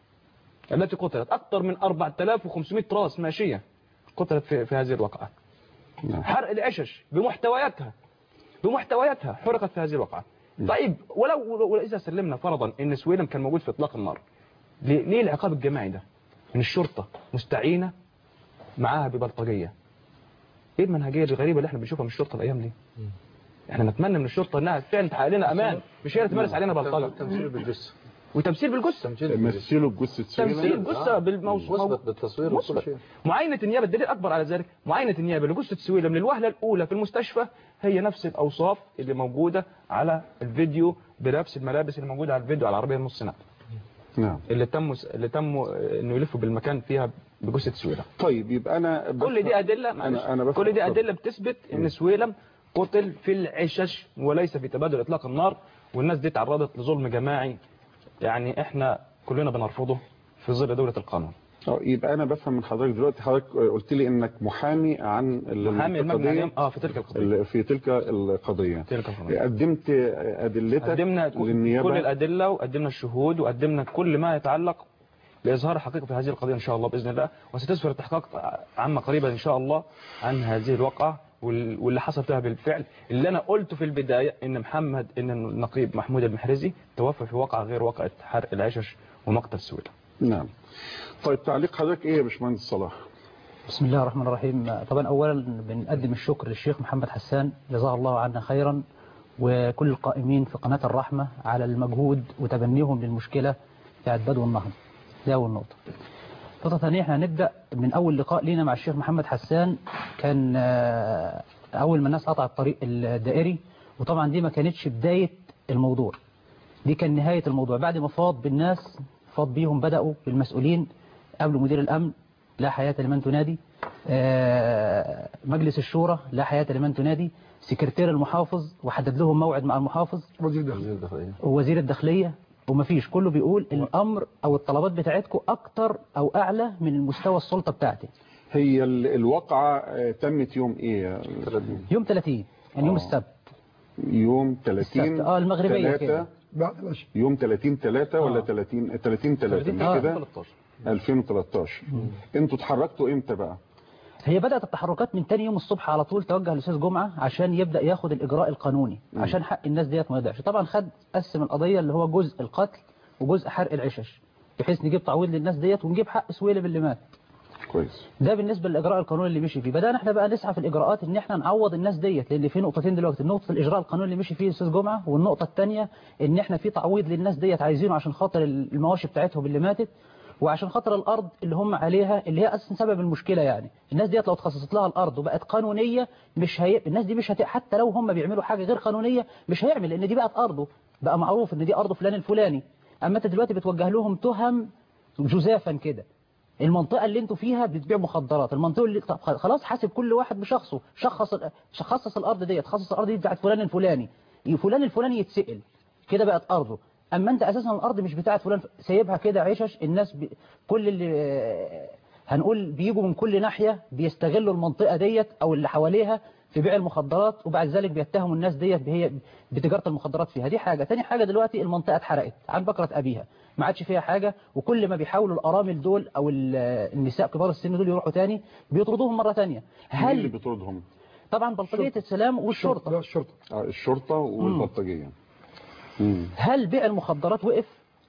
التي قتلت أكثر من 4500 راس ماشية قتلت في, في هذه الوقعة نعم. حرق العشش بمحتوياتها بمحتوياتها حرقت في هذه الوقعة طيب ولو, ولو إذا سلمنا فرضا أن سويلم كان موجود في إطلاق النار ليه, ليه العقاب الجماعي ده ان الشرطة مستعينة معاها ببلطجية ايه المنهجية الغريبة اللي احنا بنشوفها من الشرطة الايام دي احنا نتمنى من الشرطة انها فعلا تحقق لنا امان مش هي تمارس علينا بلطجة تمثيل بالجثة وتمثيل بالجثة تمثيل بالجثة مثلوا بجثة تمثيل سويلم جثة بالموصف مثبت بالتصوير وكل مثبت. شيء معاينة النيابة الدليل الأكبر على ذلك معاينة النيابة لجثة سويلم للوهلة الأولى في المستشفى هي نفس الأوصاف اللي موجودة على الفيديو بنفس الملابس اللي موجودة على الفيديو على العربية النص نقل نعم اللي تم اللي تم انه يلفوا بالمكان فيها بجثة سويلم طيب يبقى انا بس- كل دي أدلة معلش، أنا- أنا بفهم. كل دي أدلة بتثبت إن سويلم قتل في العشش وليس في تبادل إطلاق النار والناس دي تعرضت لظلم جماعي يعني إحنا كلنا بنرفضه في ظل دولة القانون اه يبقى انا بفهم من حضرتك دلوقتي حضرتك قلت لي انك محامي عن محامي المجنى القضيه اليوم اه في تلك القضية ال- في تلك القضيه تلك القضية قدمت ادلتك قدمنا كل للنيابه كل الأدلة وقدمنا الشهود وقدمنا كل ما يتعلق بإظهار الحقيقة في هذه القضية إن شاء الله بإذن الله وستسفر التحقيقات عامة قريبا إن شاء الله عن هذه الواقعة وال- واللي حصل فيها بالفعل اللي أنا قلته في البداية إن محمد إن النقيب محمود المحرزي توفى في واقعة غير واقعة حرق العشش ومقتل سويلم نعم طيب تعليق حضرتك ايه يا باشمهندس صلاح بسم الله الرحمن الرحيم طبعا اولا بنقدم الشكر للشيخ محمد حسان جزاه الله عنا خيرا وكل القائمين في قناة الرحمة على المجهود وتبنيهم للمشكلة بتاعت بدو النهضة ده أول نقطة نقطة ثانية احنا هنبدأ من أول لقاء لينا مع الشيخ محمد حسان كان آه، أول ما الناس قطع الطريق الدائري وطبعا دي ما كانتش بداية الموضوع دي كان نهاية الموضوع بعد ما فاض بالناس فاض بيهم بدأوا بالمسؤولين قبل مدير الأمن لا حياة لمن تنادي آه، مجلس الشورى لا حياة لمن تنادي سكرتير المحافظ وحدد لهم موعد مع المحافظ وزير الداخلية وزير الداخلية. ووزير الداخلية ومفيش كله بيقول الأمر أو الطلبات بتاعتكم أكتر أو أعلى من المستوى السلطة بتاعتي هي ال- الواقعة آه، تمت يوم ايه يا يوم 30 يعني يوم آه. السبت يوم 30 السبت. آه، المغربية تلاتة، كده. بعد العشاء يوم 30 3 ولا آه. 30 30 3 مش آه. كده 2013 انتوا اتحركتوا امتى بقى هي بدأت التحركات من تاني يوم الصبح على طول توجه الأستاذ جمعة عشان يبدأ ياخد الإجراء القانوني عشان حق الناس ديت ما يضيعش طبعا خد قسم القضية اللي هو جزء القتل وجزء حرق العشش بحيث نجيب تعويض للناس ديت ونجيب حق سويلب اللي مات كويس ده بالنسبة للإجراء القانوني اللي مشي فيه بدأنا احنا بقى نسعى في الإجراءات إن احنا نعوض الناس ديت لأن في نقطتين دلوقتي النقطة الإجراء القانوني اللي مشي فيه الأستاذ جمعة والنقطة الثانية إن احنا في تعويض للناس ديت عايزينه عشان خاطر المواشي بتاعتهم اللي ماتت وعشان خاطر الأرض اللي هم عليها اللي هي أصلا سبب المشكلة يعني الناس ديت لو اتخصصت لها الأرض وبقت قانونية مش هي الناس دي مش هت... حتى لو هم بيعملوا حاجة غير قانونية مش هيعمل لأن دي بقت أرضه بقى معروف إن دي أرض فلان الفلاني أما أنت دلوقتي بتوجه لهم تهم جزافا كده المنطقة اللي انتوا فيها بتبيع مخدرات المنطقة اللي طب خلاص حاسب كل واحد بشخصه شخص شخص الأرض ديت خصص الأرض دي بتاعت فلان الفلاني فلان الفلاني يتسأل كده بقت أرضه أما أنت أساسا الأرض مش بتاعت فلان سايبها كده عشش الناس ب... كل اللي آه، هنقول بيجوا من كل ناحية بيستغلوا المنطقة ديت أو اللي حواليها في بيع المخدرات وبعد ذلك بيتهموا الناس ديت هي بتجارة المخدرات فيها دي حاجة تاني حاجة دلوقتي المنطقة اتحرقت عن بكرة أبيها ما عادش فيها حاجة وكل ما بيحاولوا الأرامل دول أو ال- النساء كبار السن دول يروحوا تاني بيطردوهم مرة تانية مين اللي هل بيطردهم طبعا بلطجية السلام لا والشرطة الشرطة آه، الشرطة والبلطجية مم. هل بيع المخدرات وقف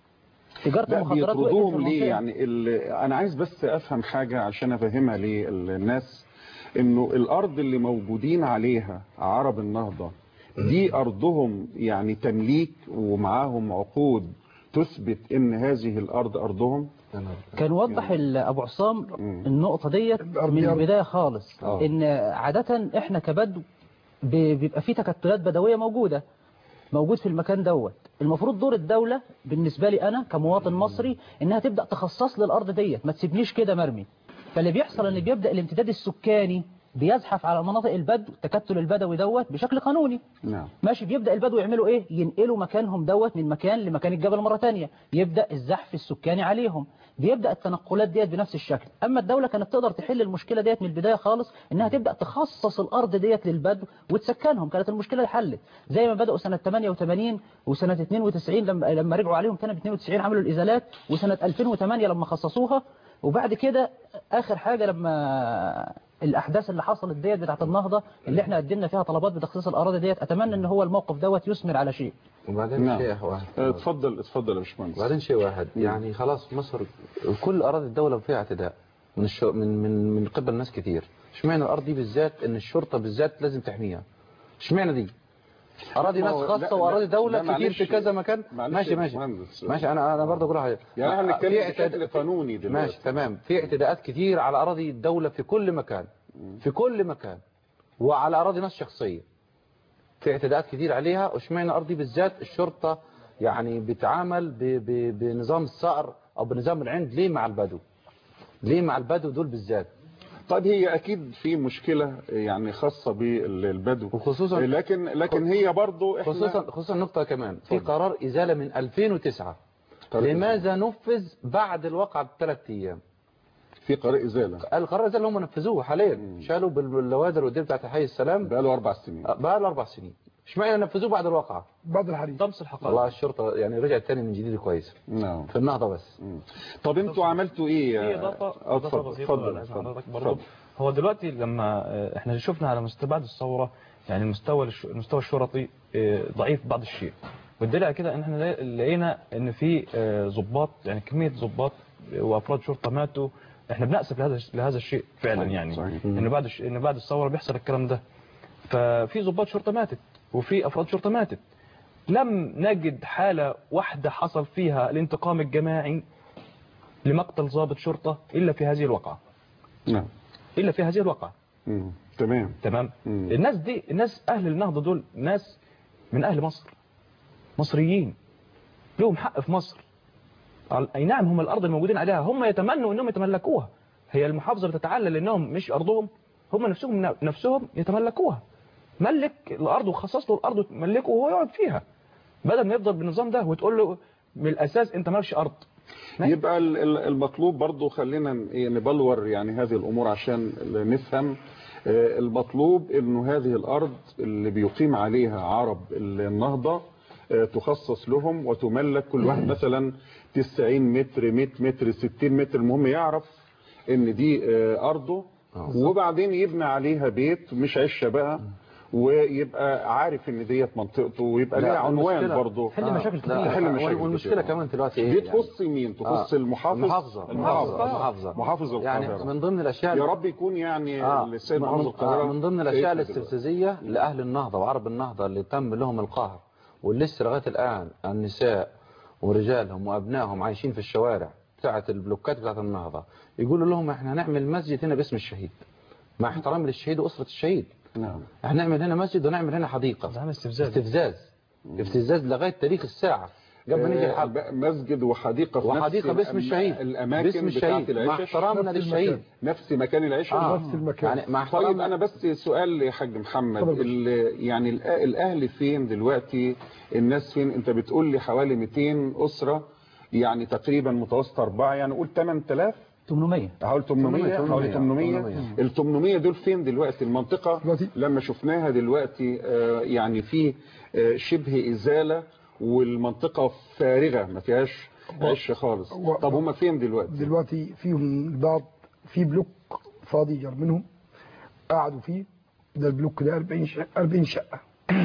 تجارة لا المخدرات وقفت في بيطردوهم ليه المنطقة؟ يعني ال... انا عايز بس افهم حاجة عشان افهمها للناس انه الارض اللي موجودين عليها عرب النهضة دي ارضهم يعني تمليك ومعاهم عقود تثبت ان هذه الارض ارضهم كان وضح ال- ابو عصام النقطه ديت الأرض من دي أرض. البدايه خالص آه. ان عاده احنا كبدو ب- بيبقى في تكتلات بدويه موجوده موجود في المكان دوت المفروض دور الدوله بالنسبه لي انا كمواطن مصري انها تبدا تخصص لي الارض ديت ما تسيبنيش كده مرمي فاللي بيحصل ان بيبدا الامتداد السكاني بيزحف على مناطق البدو التكتل البدوي دوت بشكل قانوني نعم ماشي بيبدأ البدو يعملوا ايه ينقلوا مكانهم دوت من مكان لمكان الجبل مرة تانية يبدأ الزحف السكاني عليهم بيبدأ التنقلات ديت بنفس الشكل اما الدولة كانت تقدر تحل المشكلة ديت من البداية خالص انها تبدأ تخصص الارض ديت للبدو وتسكنهم كانت المشكلة اتحلت زي ما بدأوا سنة 88 وسنة 92 لما لما رجعوا عليهم كانوا ب 92 عملوا الازالات وسنة 2008 لما خصصوها وبعد كده اخر حاجة لما الاحداث اللي حصلت ديت بتاعت النهضة اللي احنا قدمنا فيها طلبات بتخصيص الاراضي ديت اتمنى ان هو الموقف دوت يثمر على شيء وبعدين نعم. شيء واحد آه، اتفضل اتفضل يا باشمهندس وبعدين شيء واحد يعني خلاص مصر كل اراضي الدوله فيها اعتداء من الشو من من من قبل ناس كتير اشمعنى الارض دي بالذات ان الشرطه بالذات لازم تحميها اشمعنى دي اراضي ما ناس هو- لا- خاصه لا- واراضي دوله لا، كتير معلش. في كذا مكان معلش ماشي يا ماشي باشمهندس. ماشي انا انا برضه اقول حاجه يعني احنا في بنتكلم اعتداء- بشكل قانوني دلوقتي ماشي تمام في اعتداءات كتير على اراضي الدوله في كل مكان في كل مكان وعلى اراضي ناس شخصيه في اعتداءات كتير عليها واشمعنى ارضي بالذات الشرطه يعني بتعامل ب ب بنظام الصقر او بنظام العند ليه مع البدو ليه مع البدو دول بالذات طيب هي اكيد في مشكلة يعني خاصة بالبدو وخصوصا لكن لكن هي برضو احنا خصوصا خصوصا نقطه كمان في قرار ازاله من 2009 قرار لماذا نفذ بعد الواقعه بثلاث ايام في قرار ازالة القرار ده اللي هم نفذوه حاليا شالوا باللوادر والدير بتاعت حي السلام بقاله اربع سنين بقى له اربع سنين اشمعنى نفذوه بعد الواقعه بعد الحديث طمس الحقائق والله الشرطه يعني رجعت تاني من جديد كويس نعم في النهضه بس مم. طب انتوا عملتوا ايه في يا- اضافه آه، اضافه اتفضل بسيطه اتفضل لازم اتفضل حضرتك برضه اتفضل. هو دلوقتي لما آه، احنا شفنا على مستوى بعد الثوره يعني المستوى الش- المستوى الشرطي آه، ضعيف بعض الشيء والدليل على كده ان احنا لا- لقينا ان في آه، ضباط يعني كميه ضباط وافراد شرطه ماتوا احنا بنأسف لهذا لهذا الشيء فعلا صحيح، يعني صحيح. ان بعد الش- ان بعد الثوره بيحصل الكلام ده ففي ضباط شرطه ماتت وفي افراد شرطه ماتت لم نجد حالة واحدة حصل فيها الانتقام الجماعي لمقتل ضابط شرطة إلا في هذه الوقعة نعم إلا في هذه الوقعة مم. تمام تمام مم. الناس دي الناس أهل النهضة دول ناس من أهل مصر مصريين لهم حق في مصر على- أي نعم هم الأرض الموجودين عليها هم يتمنوا أنهم يتملكوها هي المحافظه بتتعلل انهم مش ارضهم هم نفسهم نفسهم يتملكوها ملك الارض وخصص له الارض وتملكه وهو يقعد فيها بدل ما يفضل بالنظام ده وتقول له من الاساس انت مالكش ارض يبقى ال- ال- المطلوب برضو خلينا ن- إيه نبلور يعني هذه الأمور عشان نفهم آه، المطلوب انه هذه الأرض اللي بيقيم عليها عرب النهضة آه، تخصص لهم وتملك كل واحد مثلا 90 متر 100 متر 60 متر المهم يعرف ان دي آه، أرضه وبعدين يبني عليها بيت مش عشة بقى ويبقى عارف ان ديت منطقته ويبقى لا، لها عنوان المشكلة- برضه حل مشاكل كتير. لا، تحل مشاكل والمشكله كتير. كمان دلوقتي ايه دي يعني؟ تخص مين تخص آه، المحافظ المحافظة المحافظ المحافظة محافظ يعني القاهرة من ضمن الاشياء يا رب يكون يعني آه، السيد من- محافظ من- القاهرة آه، من ضمن الاشياء شايفها دلوقتي. الاستفزازيه لاهل النهضه وعرب النهضه اللي تم لهم القهر ولسه لغايه الان النساء ورجالهم وابنائهم عايشين في الشوارع بتاعه البلوكات بتاعه النهضه يقولوا لهم احنا هنعمل مسجد هنا باسم الشهيد مع احترام للشهيد واسره الشهيد نعم هنعمل هنا مسجد ونعمل هنا حديقه ده عامل استفزاز استفزاز استفزاز لغايه تاريخ الساعه قبل ما نيجي آه، الحق بقى مسجد وحديقة في وحديقة نفس باسم الأما- الشهيد الأماكن باسم بتاعة الشهيد مع العشش احترامنا نفس للشهيد المكان. نفس مكان العشش آه. نفس المكان. يعني مع طيب احترامنا انا بس سؤال يا حاج محمد اتفضل. ال- يعني الأ- الاهل فين دلوقتي الناس فين انت بتقول لي حوالي 200 اسره يعني تقريبا متوسط اربعه يعني قول 8000 800 حوالي 800 حوالي 800 800. ال 800 دول فين دلوقتي المنطقة دلوقتي؟ لما شفناها دلوقتي آه، يعني في آه، شبه إزالة والمنطقة فارغة ما فيهاش عش خالص و- طب هم فين دلوقتي دلوقتي فيهم البعض في بلوك فاضي جار منهم قعدوا فيه ده البلوك ده 40 شقة 40 شقة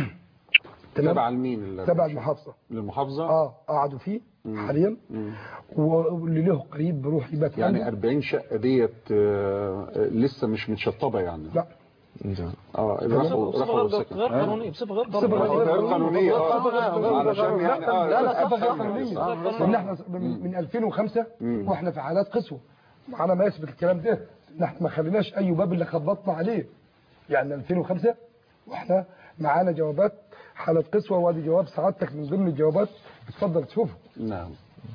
تبع تمام لمين ال- تبع المحافظة للمحافظة اه قعدوا فيه مم. حاليا مم. واللي له قريب بيروح يبات يعني عنده. 40 شقة ديت آه، آه، لسه مش متشطبة يعني لا اه بصفة راحوا بصفة راحوا غير سكن. غير ها؟ قانونية بصفة غير بصفة قانونية غير قانونية اه علشان يعني اه لا لا أفهم صفة غير بس. قانونية آه، لأن احنا من من 2005 مم. واحنا في حالات قسوة معانا ما يثبت الكلام ده ان احنا ما خليناش اي باب اللي خبطنا عليه يعني 2005 واحنا معانا جوابات حالة قسوة وادي جواب سعادتك من ضمن الجوابات اتفضل تشوفه نعم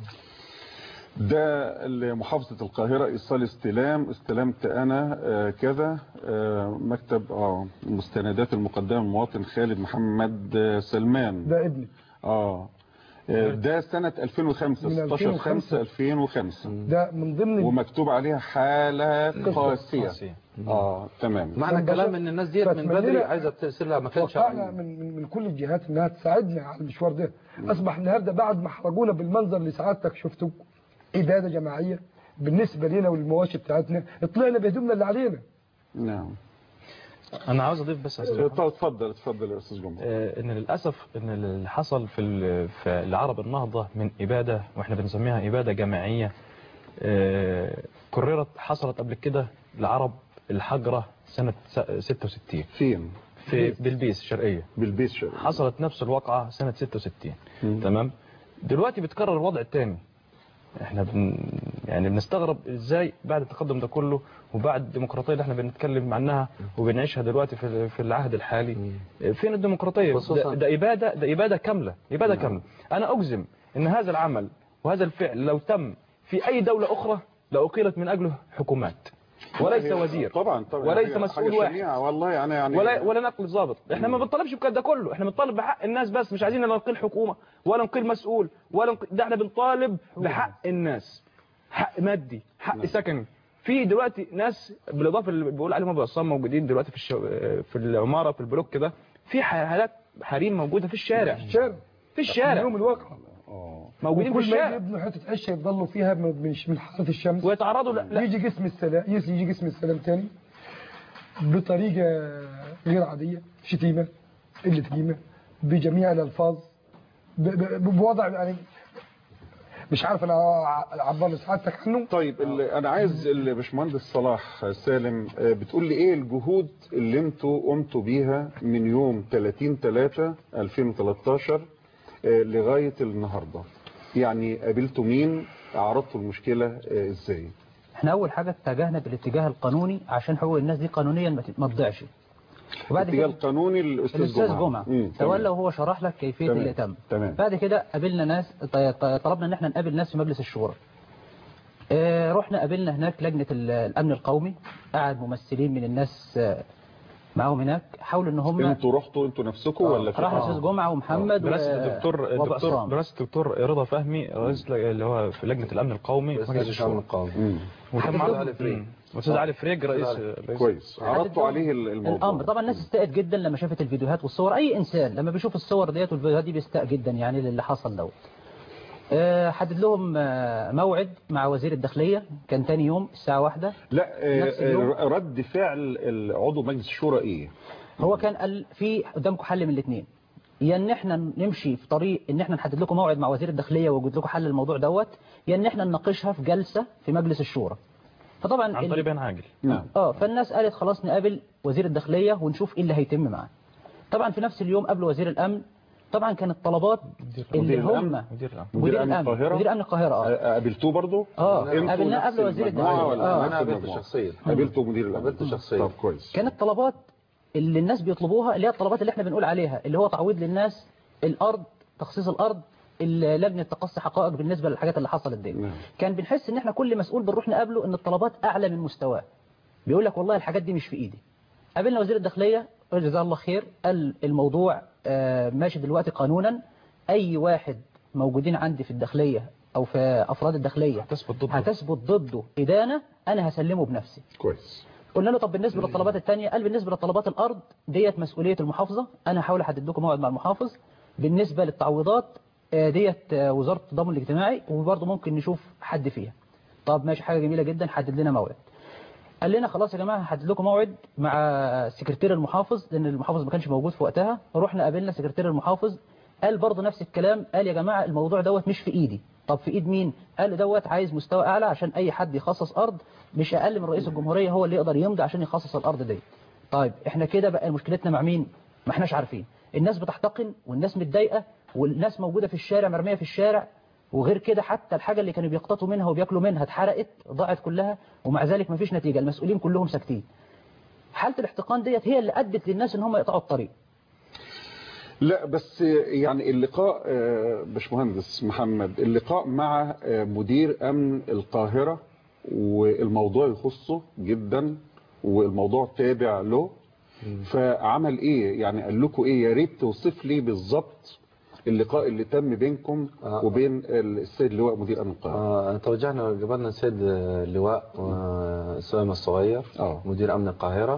ده محافظة القاهرة إيصال استلام استلمت أنا آه، كذا آه، مكتب اه مستندات المقدمة المواطن خالد محمد آه، سلمان ده ابني اه آه، ده سنة 2005 من 16 5 2005. 2005 ده من ضمن ومكتوب عليها حالة قاسية قاسية. اه تمام معنى من الكلام بشر- ان الناس ديت من فأتمنى بدري لنا- عايزه تصير لها مكان توقعنا شرعي من, من, من كل الجهات انها تساعدنا على المشوار ده اصبح النهارده بعد ما حرجونا بالمنظر اللي سعادتك شفته اباده جماعيه بالنسبه لنا وللمواشي بتاعتنا طلعنا بهدومنا اللي علينا نعم أنا عاوز أضيف بس يا أستاذ محمد. طب اتفضل اتفضل يا أستاذ جمعة آه، ان للاسف ان اللي حصل في ال- في العرب النهضه من اباده واحنا بنسميها اباده جماعيه آه، كررت حصلت قبل كده لعرب الحجره سنه س- 66 فين في بلبيس الشرقيه بالبيت شرقي حصلت نفس الواقعه سنه 66 مم. تمام دلوقتي بتكرر الوضع الثاني احنا بن يعني بنستغرب ازاي بعد التقدم ده كله وبعد الديمقراطيه اللي احنا بنتكلم عنها وبنعيشها دلوقتي في في العهد الحالي فين الديمقراطيه خصوصاً- ده, ده اباده ده اباده كامله اباده كامله انا اجزم ان هذا العمل وهذا الفعل لو تم في اي دوله اخرى لاقيلت من اجله حكومات وليس وزير طبعا طبعا وليس حاجة- مسؤول حاجة واحد. شنيعة والله انا يعني ولا ولا نقل ضابط احنا ما بنطالبش بكده ده كله احنا بنطالب بحق الناس بس مش عايزين لا نقيل حكومه ولا نقيل مسؤول ولا نقيل ده احنا بنطالب بحق الناس حق مادي حق سكني في دلوقتي ناس بالاضافه اللي بيقول عليهم ابو عصام موجودين دلوقتي في الشو... في العماره في البلوك كده في حالات حريم موجوده في الشارع الشارع في الشارع يوم الواقع موجودين في وكل ما الشارع يبنوا حته عشه يفضلوا فيها من من- من حراره الشمس ويتعرضوا لا, لا يجي جسم السلام يجي جسم السلام تاني بطريقه غير عاديه شتيمه قله قيمه بجميع الالفاظ ب- ب- بوضع يعني مش عارف انا اعبر لسعادتك عنه طيب ال- انا عايز الباشمهندس صلاح سالم آه، بتقول لي ايه الجهود اللي انتوا قمتوا بيها من يوم 30 3 2013 آه، لغايه النهارده يعني قابلتوا مين عرضتوا المشكله آه، ازاي احنا اول حاجه اتجهنا بالاتجاه القانوني عشان حقوق الناس دي قانونيا ما ت- ما تضيعش وبعد الاتجاه كده القانوني الاستاذ الاستاذ جمعه جمعه مم، تولى تمام. وهو شرح لك كيفيه تمام. الائتام تمام. بعد كده قابلنا ناس ط- ط- طلبنا ان احنا نقابل ناس في مجلس الشورى آه، رحنا قابلنا هناك لجنة ال- الأمن القومي قعد ممثلين من الناس آه، معاهم هناك حاولوا ان هم انتوا رحتوا انتوا نفسكم ولا في راح الاستاذ جمعه ومحمد برئاسة و- الدكتور وأبو الدكتور عصام. برئاسة الدكتور رضا فهمي رئيس ل- اللي هو في لجنة الأمن القومي في مجلس الشعب الشورى القومي مم. وكان أستاذ معاه علي فريج. مم. واستاذ علي فريج رئيس علي. رئيس- كويس عرضتوا لهم عليه ال- الموضوع الامر طبعا الناس استاءت جدا لما شافت الفيديوهات والصور اي انسان لما بيشوف الصور ديت والفيديوهات دي بيستاء جدا يعني للي حصل دوت آه، حدد لهم آه، موعد مع وزير الداخليه كان تاني يوم الساعه واحدة لا آه، نفس اليوم. آه، رد فعل عضو مجلس الشورى ايه هو كان قال في قدامكم حل من الاثنين يا ان احنا نمشي في طريق ان احنا نحدد لكم موعد مع وزير الداخليه ووجد لكم حل الموضوع دوت يا ان احنا نناقشها في جلسه في مجلس الشورى فطبعا عن ال- طريق بيان عاجل نعم اه فالناس قالت خلاص نقابل وزير الداخليه ونشوف ايه اللي هيتم معاه طبعا في نفس اليوم قبل وزير الامن طبعا كانت طلبات اللي مدير هم الأمن؟ مدير الأمن مدير أمن القاهرة؟ مدير امن القاهره اه آه، قابلتوه برضو اه انتوا قابلناه نفس قبل وزير المجموعة الداخليه ولا اه نفس انا قابلته المجموعة؟ شخصيا قابلته مدير الامن قابلته شخصيا. طب كويس كانت طلبات اللي الناس بيطلبوها اللي هي الطلبات اللي احنا بنقول عليها اللي هو تعويض للناس الارض تخصيص الارض ال- لجنه تقصي حقائق بالنسبه للحاجات اللي حصلت دي نعم. كان بنحس ان احنا كل مسؤول بنروح نقابله ان الطلبات اعلى من مستواه بيقول لك والله الحاجات دي مش في ايدي قابلنا وزير الداخليه جزاه الله خير قال الموضوع آه، ماشي دلوقتي قانونا اي واحد موجودين عندي في الداخليه او في افراد الداخليه هتثبت ضده. هتثبت ضده ادانه انا هسلمه بنفسي كويس قلنا له طب بالنسبه للطلبات الثانيه قال بالنسبه لطلبات الارض ديت مسؤوليه المحافظه انا هحاول احدد لكم موعد مع المحافظ بالنسبه للتعويضات آه، ديت آه، وزاره التضامن الاجتماعي وبرضه ممكن نشوف حد فيها طب ماشي حاجه جميله جدا حدد لنا موعد قال لنا خلاص يا جماعه هحدد لكم موعد مع سكرتير المحافظ لان المحافظ ما كانش موجود في وقتها رحنا قابلنا سكرتير المحافظ قال برضه نفس الكلام قال يا جماعه الموضوع دوت مش في ايدي طب في ايد مين قال دوت عايز مستوى اعلى عشان اي حد يخصص ارض مش اقل من رئيس الجمهوريه هو اللي يقدر يمضي عشان يخصص الارض دي طيب احنا كده بقى مشكلتنا مع مين ما احناش عارفين الناس بتحتقن والناس متضايقه والناس موجوده في الشارع مرميه في الشارع وغير كده حتى الحاجة اللي كانوا بيقتطوا منها وبياكلوا منها اتحرقت ضاعت كلها ومع ذلك مفيش نتيجة المسؤولين كلهم ساكتين حالة الاحتقان ديت هي اللي أدت للناس ان هم يقطعوا الطريق لا بس يعني اللقاء آه، باشمهندس محمد اللقاء مع آه، مدير امن القاهرة والموضوع يخصه جدا والموضوع تابع له فعمل ايه يعني قال لكم ايه يا ريت توصف لي بالظبط اللقاء اللي تم بينكم آه. وبين السيد لواء مدير امن القاهرة آه، توجهنا قبلنا السيد اللواء آه، سليم الصغير آه. مدير امن القاهره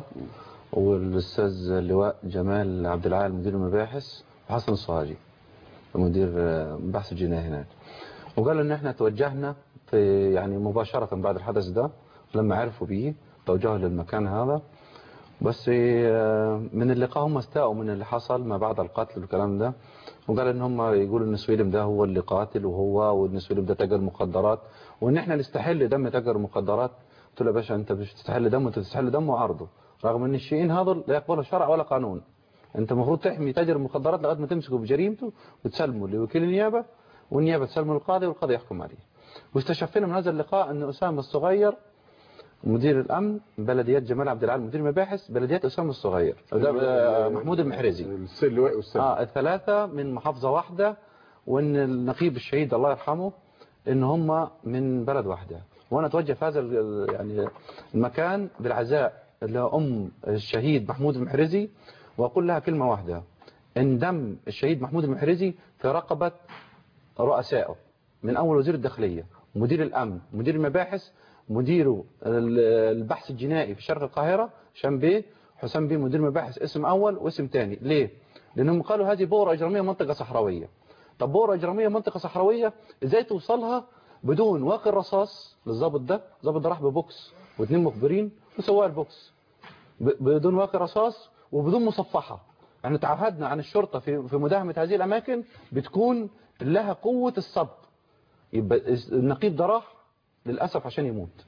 والاستاذ اللواء جمال عبد العال مدير المباحث وحسن الصهاجي مدير آه، بحث الجنائي هناك وقال ان احنا توجهنا في يعني مباشره بعد الحدث ده لما عرفوا بيه توجهوا للمكان هذا بس آه، من اللقاء هم استاءوا من اللي حصل ما بعد القتل والكلام ده وقال ان هم يقولوا ان سويلم ده هو اللي قاتل وهو وان سويلم ده تاجر مخدرات وان احنا نستحل دم تاجر المخدرات قلت له يا باشا انت مش تستحل دمه انت تستحل دمه وعرضه رغم ان الشيئين هذا لا يقبله شرع ولا قانون انت المفروض تحمي تاجر المخدرات لغايه ما تمسكه بجريمته وتسلمه لوكيل النيابه والنيابه تسلمه للقاضي والقاضي يحكم عليه واستشفينا من هذا اللقاء ان اسامه الصغير مدير الامن بلديات جمال عبد العال مدير المباحث بلديات اسامه الصغير ده آه، محمود المحرزي السيد لواء والسيد اه الثلاثة من محافظة واحدة وان النقيب الشهيد الله يرحمه ان هم من بلد واحدة وانا اتوجه في هذا ال- يعني المكان بالعزاء لأم الشهيد محمود المحرزي واقول لها كلمة واحدة ان دم الشهيد محمود المحرزي في رقبة رؤسائه من اول وزير الداخلية مدير الامن مدير المباحث مدير ال- البحث الجنائي في شرق القاهرة هشام بيه حسام بيه مدير مباحث اسم اول واسم ثاني ليه لانهم قالوا هذه بؤرة اجرامية منطقة صحراوية طب بؤرة اجرامية منطقة صحراوية ازاي توصلها بدون واقي الرصاص للظابط ده الظابط ده راح ببوكس واثنين مخبرين وسواق البوكس ب- بدون واقي رصاص وبدون مصفحة احنا تعهدنا عن الشرطة في في مداهمة هذه الأماكن بتكون لها قوة الصبر يبقى النقيب ده راح للأسف عشان يموت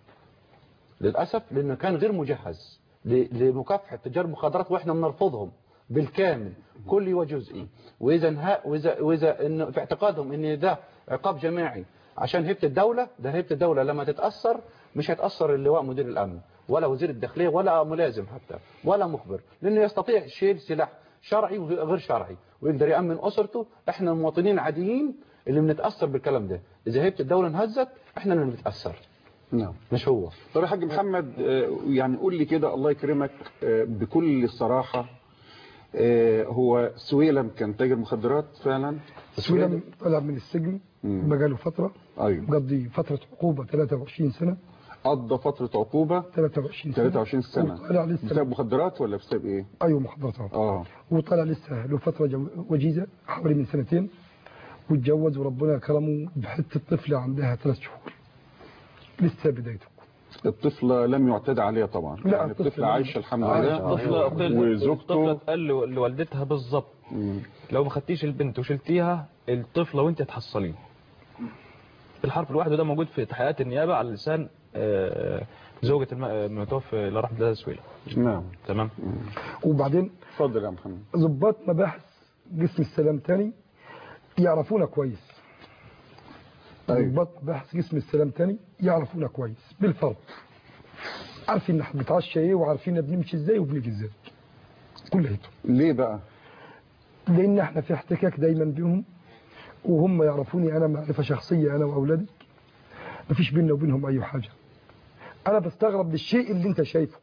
للأسف لأنه كان غير مجهز ل- لمكافحة تجار المخدرات وإحنا بنرفضهم بالكامل كلي وجزئي وإذا انها وإذا وإذا إنه في اعتقادهم إن ده عقاب جماعي عشان هيبة الدولة ده هيبة الدولة لما تتأثر مش هيتأثر اللواء مدير الأمن ولا وزير الداخلية ولا ملازم حتى ولا مخبر لأنه يستطيع يشيل سلاح شرعي وغير شرعي ويقدر يأمن أسرته إحنا المواطنين العاديين اللي بنتأثر بالكلام ده إذا هيبة الدولة انهزت إحنا اللي بنتأثر نعم مش هو طب يا حاج محمد آه، يعني قول لي كده الله يكرمك آه، بكل صراحة آه، هو سويلم كان تاجر مخدرات فعلا سويلم طلع من السجن مم. بقاله فترة ايوه قضي فترة عقوبة 23 سنة قضى فترة عقوبة 23 سنة 23 سنة وطلع لسه بسبب مخدرات ولا بسبب ايه أيوة مخدرات اه وطلع لسه له فترة جو- وجيزة حوالي من سنتين واتجوز وربنا كرمه بحتة طفلة عندها ثلاث شهور لسه بدايته الطفلة لم يعتدى عليها طبعا لا، يعني الطفلة الطفلة عايشة الحمد عايشة. لله الطفلة الطفلة وزوجته قال له- لوالدتها بالظبط مم. لو ما خدتيش البنت وشلتيها الطفلة وانت هتحصليه الحرف الواحد وده موجود في تحقيقات النيابة على لسان آه، زوجة الم- المتوفى الله رحمه الله سويلة نعم تمام وبعدين اتفضل يا محمد ضباط مباحث قسم السلام تاني يعرفونا كويس أيوة. ضباط مباحث قسم السلام تاني يعرفونا كويس بالفرق عارفين احنا بنتعشى ايه وعارفين بنمشي ازاي وبنيجي ازاي كليته ليه بقى لان احنا في احتكاك دايما بيهم وهم يعرفوني انا معرفه شخصيه انا واولادي مفيش بيننا وبينهم اي حاجه انا بستغرب للشيء اللي انت شايفه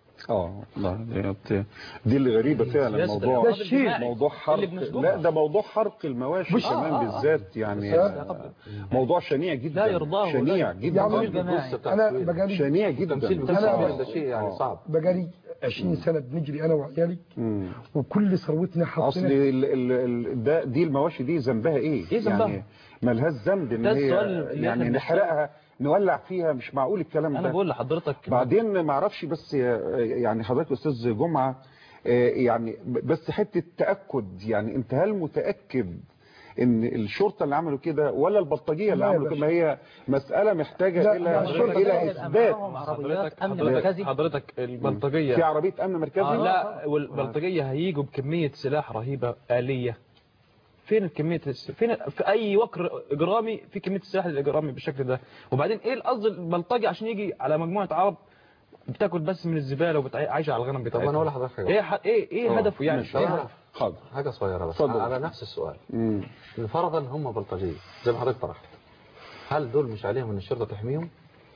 اه لا دي, دي اللي غريبة فعلا سياسة موضوع ده الشيء. موضوع حرق اللي بنسلكها. لا ده موضوع حرق المواشي مش- كمان آه، آه. بالذات يعني آه. موضوع شنيع جدا لا يرضاه شنيع ولا- جدا يعني جدا. جماعي. انا بقالي شنيع جدا تمثيل أنا- بالصعب ده شيء يعني صعب بقالي 20 سنه بنجري انا وعيالي مم. وكل ثروتنا اصل حاطينها ال ال ال ده دي المواشي دي ذنبها ايه إيه ذنبها؟ يعني ملهاش ذنب ان ده هي السؤال اللي يعني إحنا نحرقها نولع فيها مش معقول الكلام انا ده بقول لحضرتك بعدين ما اعرفش بس يعني حضرتك استاذ جمعه آه، يعني بس حته تاكد يعني انت هل متاكد ان الشرطه اللي عملوا كده ولا البلطجيه اللي لا يا عملوا كده باشا. ما هي مساله محتاجه لا، الى لا، الشرطة الى بدأت اثبات معاهم عربيات حضرتك امن حضرتك, مركزي حضرتك في البلطجية عربيه امن مركزي آه لا والبلطجية هيجوا بكمية سلاح رهيبة آلية فين كمية الس... فين في أي وكر إجرامي في كمية السلاح الإجرامي بالشكل ده وبعدين إيه القصد البلطجي عشان يجي على مجموعة عرب بتاكل بس من الزبالة وعايشة على الغنم طب بتاعتها انا اقول لحضرتك حاجه إيه ح... إيه إيه آه، هدفه يعني ماشي. إيه آه. هدفه حاضر حاجه صغيره بس اتفضل. على نفس السؤال مم. إن فرضا هم بلطجيه زي ما حضرتك طرحت هل دول مش عليهم ان الشرطه تحميهم؟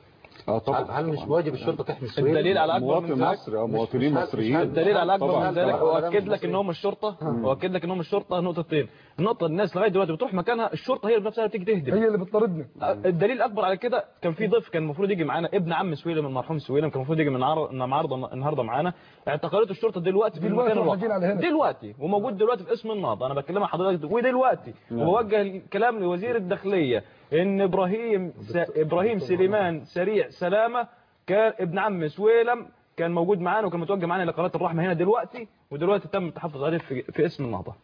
اه هل, طبعا هل مش طبعاً. واجب الشرطه تحمي السويد؟ الدليل على أكبر من مواطن ذلك مصري اه مش- مواطنين مش هل- مصريين مش هل- الدليل على اكبر طبعاً، من ذلك طبعاً. واكد لك ان هم الشرطه واكد لك ان هم الشرطه نقطتين النقطه الناس لغايه دلوقتي بتروح مكانها الشرطه هي بنفسها اللي بتيجي تهدم هي اللي بتطاردنا الدليل الاكبر على كده كان في ضيف كان المفروض يجي معانا ابن عم سويلم المرحوم سويلم كان المفروض يجي من عرض النهارده النهارده معانا اعتقلته الشرطه دلوقتي في دلوقتي المكان واحنا جينا على الواقع هنا. دلوقتي وموجود دلوقتي في اسم النهضه انا بكلمها حضرتك ودلوقتي وبوجه الكلام لوزير الداخليه ان ابراهيم س... ابراهيم سليمان سريع سلامه كان ابن عم سويلم كان موجود معانا وكان متوجه معانا لقناه الرحمه هنا دلوقتي ودلوقتي تم التحفظ عليه في, في اسم النهضه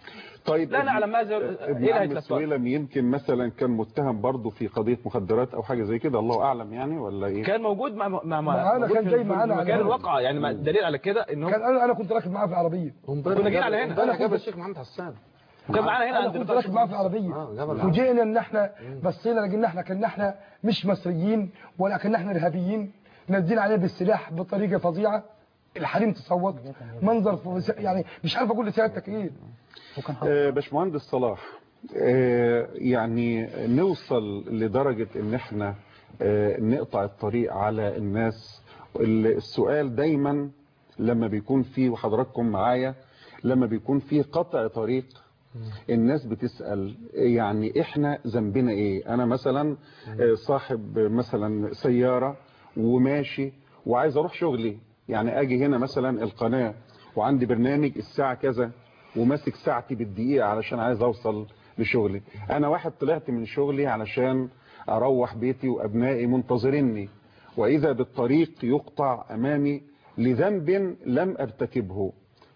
طيب لا نعلم ماذا ابن ايه عم اللي سويلم يمكن مثلا كان متهم برضه في قضيه مخدرات او حاجه زي كده الله اعلم يعني ولا ايه كان موجود مع مع مع معانا، موجود كان في- جاي في معانا على مكان هنا. الواقعه يعني ما- دليل على كده ان هو كان انا انا كنت راكب معاه في العربيه كنا جايين على هنا. انا جاب الشيخ محمد حسان كان معانا هنا انا عند كنت راكب معاه في العربيه اه جاب العربية. وجينا ان احنا بصينا لقينا احنا كنا احنا مش مصريين ولا كنا احنا ارهابيين نازلين عليه بالسلاح بطريقه فظيعه الحريم تصوت منظر فوز- يعني مش عارف اقول لسيادتك ايه وكان آه، باشمهندس صلاح آه، يعني نوصل لدرجة ان احنا آه، نقطع الطريق على الناس ال- السؤال دايما لما بيكون فيه وحضراتكم معايا لما بيكون فيه قطع طريق الناس بتسأل يعني احنا ذنبنا ايه انا مثلا آه، صاحب مثلا سيارة وماشي وعايز اروح شغلي يعني اجي هنا مثلا القناة وعندي برنامج الساعة كذا وماسك ساعتي بالدقيقة علشان عايز اوصل لشغلي انا واحد طلعت من شغلي علشان اروح بيتي وابنائي منتظريني واذا بالطريق يقطع امامي لذنب لم ارتكبه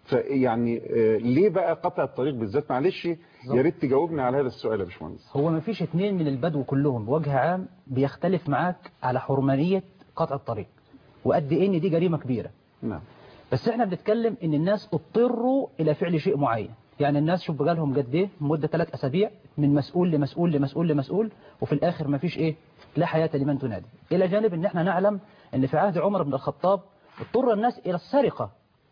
فيعني آه، ليه بقى قطع الطريق بالذات معلش يا ريت تجاوبنا على هذا السؤال يا باشمهندس هو ما فيش اتنين من البدو كلهم بوجه عام بيختلف معاك على حرمانية قطع الطريق وقد ايه ان دي جريمة كبيرة نعم بس احنا بنتكلم ان الناس اضطروا الى فعل شيء معين يعني الناس شوف بقالهم قد ايه مدة ثلاث اسابيع من مسؤول لمسؤول لمسؤول لمسؤول وفي الاخر ما فيش ايه لا حياة لمن تنادي الى جانب ان احنا نعلم ان في عهد عمر بن الخطاب اضطر الناس الى السرقة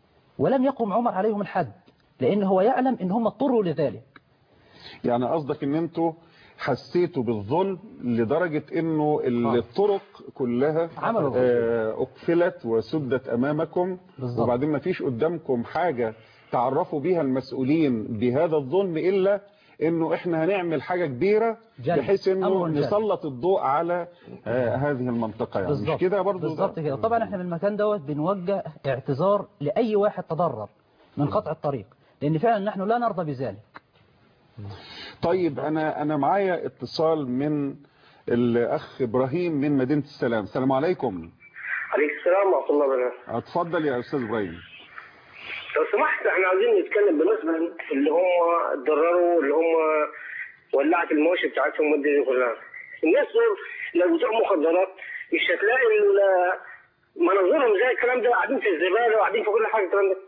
ولم يقم عمر عليهم الحد لان هو يعلم ان هم اضطروا لذلك يعني قصدك ان انتوا حسيتوا بالظلم لدرجة انه الطرق كلها عملوا الظلم. آه، اقفلت وسدت امامكم بالظبط. وبعدين ما فيش قدامكم حاجة تعرفوا بيها المسؤولين بهذا الظلم الا انه احنا هنعمل حاجة كبيرة جلد. بحيث انه أمر جلد. نسلط الضوء على آه، هذه المنطقة يعني مش بالظبط كده برضو ده؟ بالظبط كده طبعا احنا من المكان دوت بنوجه اعتذار لاي واحد تضرر من قطع الطريق لان فعلا نحن لا نرضى بذلك طيب انا انا معايا اتصال من الاخ ابراهيم من مدينة السلام السلام عليكم عليك السلام ورحمة الله وبركاته اتفضل يا استاذ ابراهيم لو سمحت احنا عايزين نتكلم بالنسبة اللي هم اتضرروا اللي هم ولعت المواشي بتاعتهم والدنيا دي كلها الناس دول لو بتوع مخدرات مش هتلاقي ال- مناظرهم زي الكلام ده قاعدين في الزبالة وقاعدين في كل حاجة الكلام ده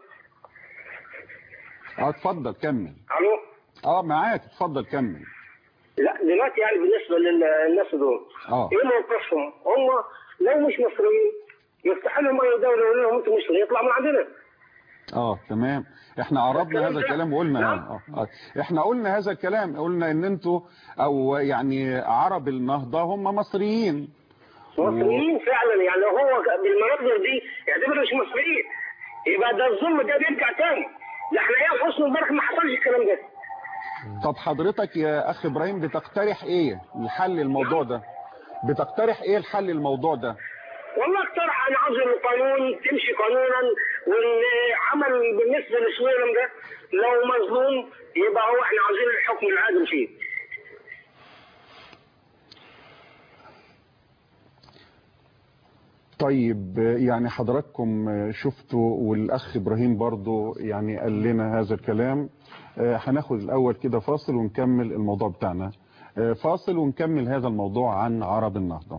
اه اتفضل كمل الو اه معاك اتفضل كمل لا دلوقتي يعني بالنسبة للناس دول اه ايه موقفهم هم لو مش مصريين يفتح لهم اي دولة يقول لهم انتم مصريين يطلع من عندنا اه تمام احنا عرضنا هذا الكلام ده- الكلام وقلنا نعم. اه آه. احنا قلنا هذا الكلام قلنا ان انتوا او يعني عرب النهضة هم مصريين مصريين فعلا يعني لو هو بالمناظر دي يعتبر مش مصريين يبقى ده الظلم ده بيرجع تاني لا احنا ايام حسني مبارك ما حصلش الكلام ده طب حضرتك يا اخ ابراهيم بتقترح ايه لحل الموضوع ده بتقترح ايه الحل الموضوع ده والله اقترح انا عاوز القانون تمشي قانونا والعمل بالنسبه لسويرم ده لو مظلوم يبقى هو احنا عاوزين الحكم العادل فيه طيب يعني حضراتكم شفتوا والاخ ابراهيم برضو يعني قال لنا هذا الكلام آه، هناخد الاول كده فاصل ونكمل الموضوع بتاعنا آه، فاصل ونكمل هذا الموضوع عن عرب النهضة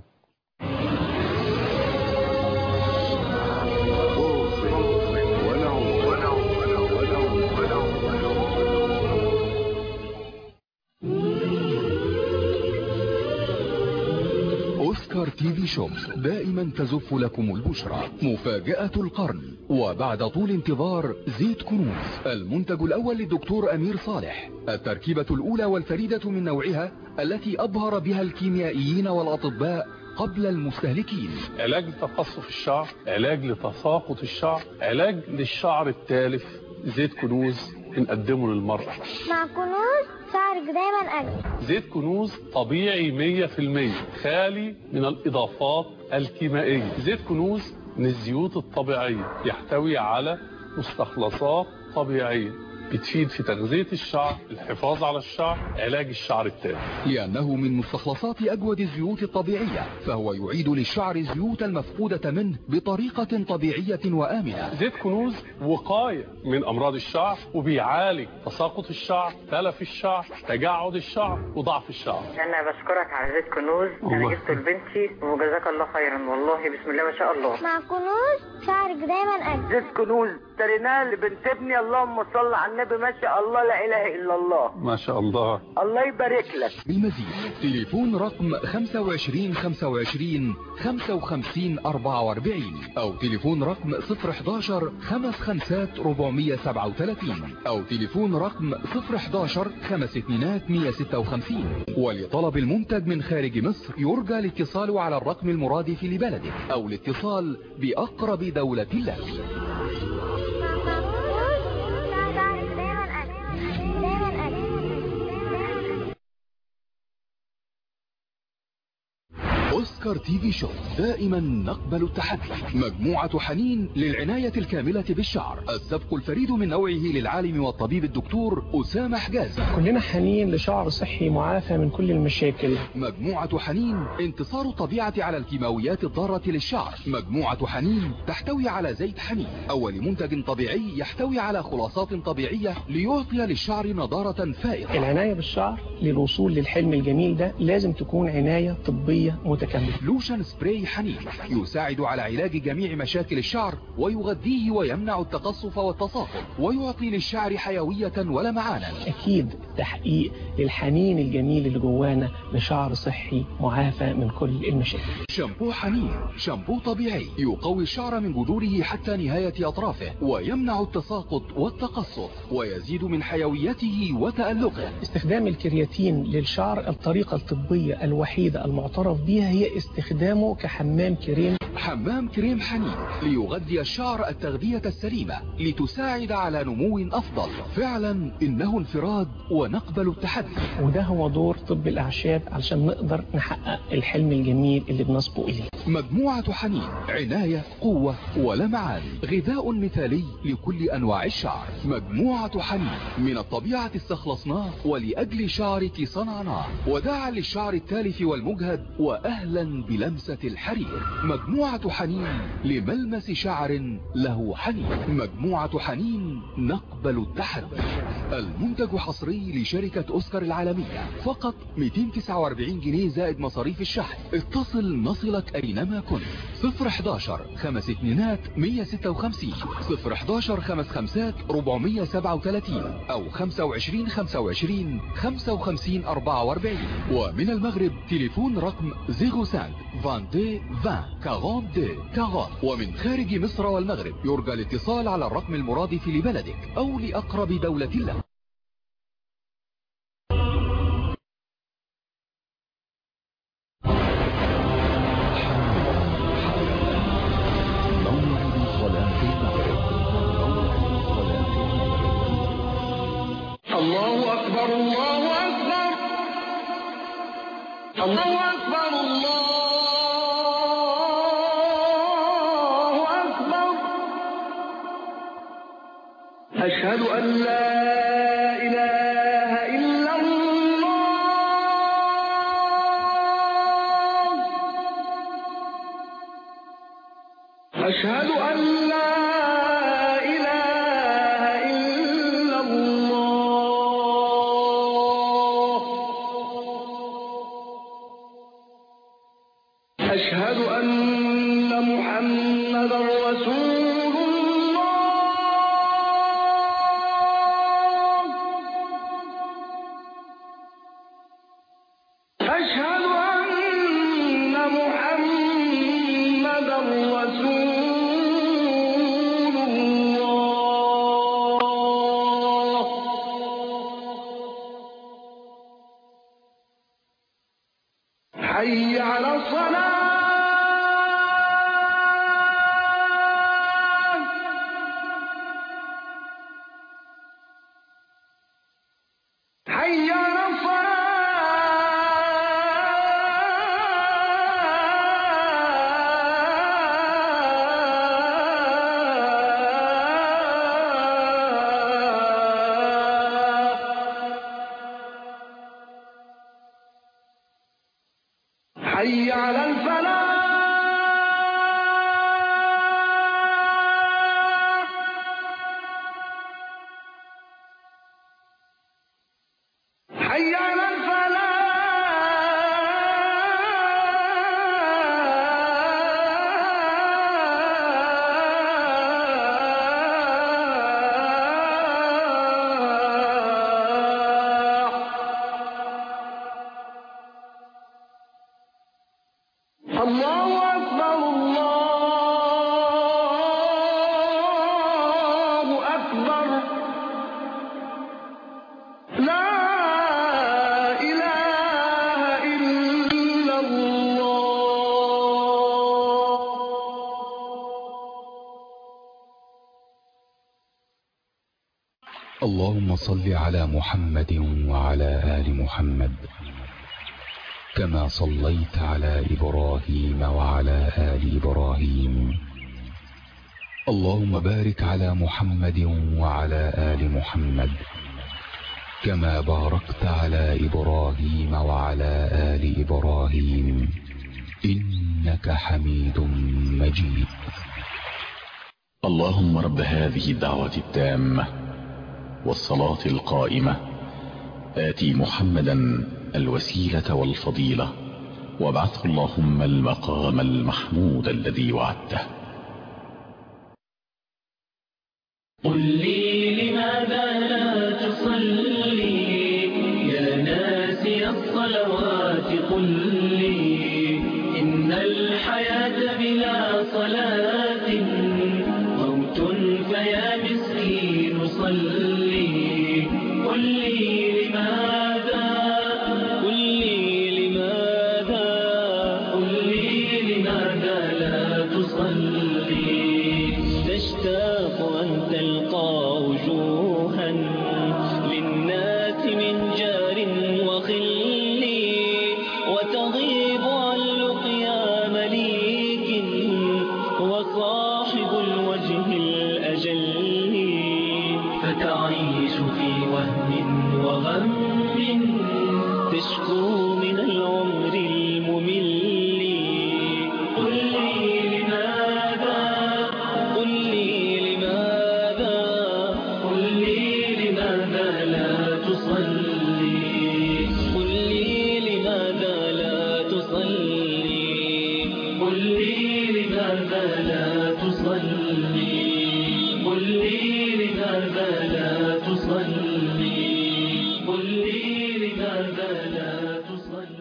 أوسكار تي في شوب دائما تزف لكم البشرى مفاجأة القرن وبعد طول انتظار زيت كنوز المنتج الأول للدكتور أمير صالح التركيبة الأولى والفريدة من نوعها التي أبهر بها الكيميائيين والأطباء قبل المستهلكين علاج لتقصف الشعر علاج لتساقط الشعر علاج للشعر التالف زيت كنوز بنقدمه للمرأة مع كنوز شعرك دايما أجمل زيت كنوز طبيعي 100% خالي من الإضافات الكيميائية زيت كنوز من الزيوت الطبيعية يحتوي على مستخلصات طبيعية بتفيد في تغذية الشعر الحفاظ على الشعر علاج الشعر التالف لأنه من مستخلصات أجود الزيوت الطبيعية فهو يعيد للشعر الزيوت المفقودة منه بطريقة طبيعية وآمنة زيت كنوز وقاية من أمراض الشعر وبيعالج تساقط الشعر تلف الشعر تجعد الشعر وضعف الشعر انا بشكرك على زيت كنوز انا الله. جبته لبنتي وجزاك الله خيرا والله بسم الله ما شاء الله مع كنوز شعرك دايما أجمل زيت كنوز اشتريناه لبنت ابني اللهم صل على النبي ما شاء الله لا اله الا الله ما شاء الله الله يبارك لك بالمزيد تليفون رقم 25 25 55 44 أو تليفون رقم 011 55 437 أو تليفون رقم 011 5 اتنينات 156 ولطلب المنتج من خارج مصر يرجى الاتصال على الرقم المرادف لبلدك أو الاتصال بأقرب دولة لك مع كنوز شعرك دايما أجمل دايما أجمل أوسكار تي في شو دائما نقبل التحدي مجموعة حنين للعناية الكاملة بالشعر السبق الفريد من نوعه للعالم والطبيب الدكتور أسامة حجاز كلنا حنين لشعر صحي معافى من كل المشاكل مجموعة حنين انتصار الطبيعة على الكيماويات الضارة للشعر مجموعة حنين تحتوي على زيت حنين أول منتج طبيعي يحتوي على خلاصات طبيعية ليعطي للشعر نضارة فائقة العناية بالشعر للوصول للحلم الجميل ده لازم تكون عناية طبية متكاملة كامله لوشن سبراي حنين يساعد على علاج جميع مشاكل الشعر ويغذيه ويمنع التقصف والتصاقم ويعطي للشعر حيوية ولمعانا اكيد تحقيق للحنين الجميل اللي جوانا لشعر صحي معافى من كل المشاكل شامبو حنين شامبو طبيعي يقوي الشعر من جذوره حتى نهاية أطرافه ويمنع التساقط والتقصف ويزيد من حيويته وتألقه استخدام الكرياتين للشعر الطريقة الطبية الوحيدة المعترف بها هي استخدامه كحمام كريم حمام كريم حنين ليغذي الشعر التغذية السليمة لتساعد على نمو أفضل فعلا إنه انفراد ونقبل التحدي وده هو دور طب الأعشاب علشان نقدر نحقق الحلم الجميل اللي بنصبو إليه مجموعة حنين عناية قوة ولمعان غذاء مثالي لكل أنواع الشعر مجموعة حنين من الطبيعة استخلصناه ولأجل شعرك صنعناه وداعا للشعر التالف والمجهد وأهلا بلمسة الحرير مجموعة حنين لملمس شعر له حنين مجموعة حنين نقبل التحدي المنتج حصري لشركة أوسكار العالمية فقط 249 جنيه زائد مصاريف الشحن اتصل نصلك أينما كنت 011 خمس اتنينات 156 011 خمس خمسات 437 أو 25 25 55 44 ومن المغرب تليفون رقم 05 22 20 42 40 ومن خارج مصر والمغرب يرجى الاتصال على الرقم المرادف لبلدك أو لأقرب دولة له الله أكبر الله أكبر الله أكبر الله أكبر أشهد أن لا إله إلا الله أشهد أن لا إله إلا الله أشهد أن محمدا رسول الله أشهد أن محمدا رسول الله حي على الصلاة حي على الصلاة حي على الفلاح حي على الفلاح الله أكبر الله أكبر لا إله إلا الله اللهم صل على محمد وعلى آل محمد كما صليت على إبراهيم وعلى آل إبراهيم اللهم بارك على محمد وعلى آل محمد كما باركت على إبراهيم وعلى آل إبراهيم إنك حميد مجيد اللهم رب هذه الدعوة التامة والصلاة القائمة آتي محمدا الوسيلة والفضيلة وابعثه اللهم المقام المحمود الذي وعدته قل لي لماذا لا تصلي يا ناسي الصلوات قل لي إن الحياة بلا صلاة موت فيا مسكين صلي قل لي لماذا قل لي لماذا قل لي لماذا لا تصلي تشتاق أن تلقى وجوها للناس من جار وخل وتغيب عن لقيا مليك وصاحب الوجه الأجل فتعيش في وهم وغم تشكو من العمر الممل قل لي لماذا قل لي لماذا قل لي لماذا لا تصلي قل لي لماذا لا تصلي قل لي لماذا لا تصلي قل لي لماذا لا تصلي قل لي لماذا لا تصلي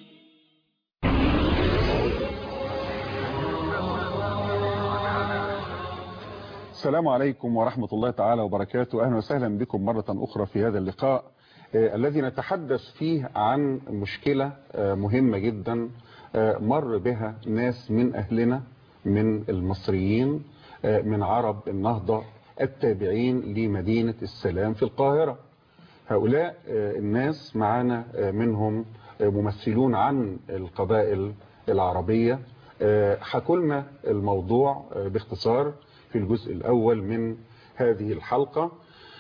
السلام عليكم ورحمة الله تعالى وبركاته أهلا وسهلا بكم مرة أخرى في هذا اللقاء آه، الذي نتحدث فيه عن مشكلة آه، مهمة جدا آه، مر بها ناس من أهلنا من المصريين آه، من عرب النهضة التابعين لمدينة السلام في القاهرة هؤلاء آه، الناس معانا آه، منهم آه، ممثلون عن القبائل العربية آه، حكوا لنا الموضوع آه، باختصار في الجزء الأول من هذه الحلقة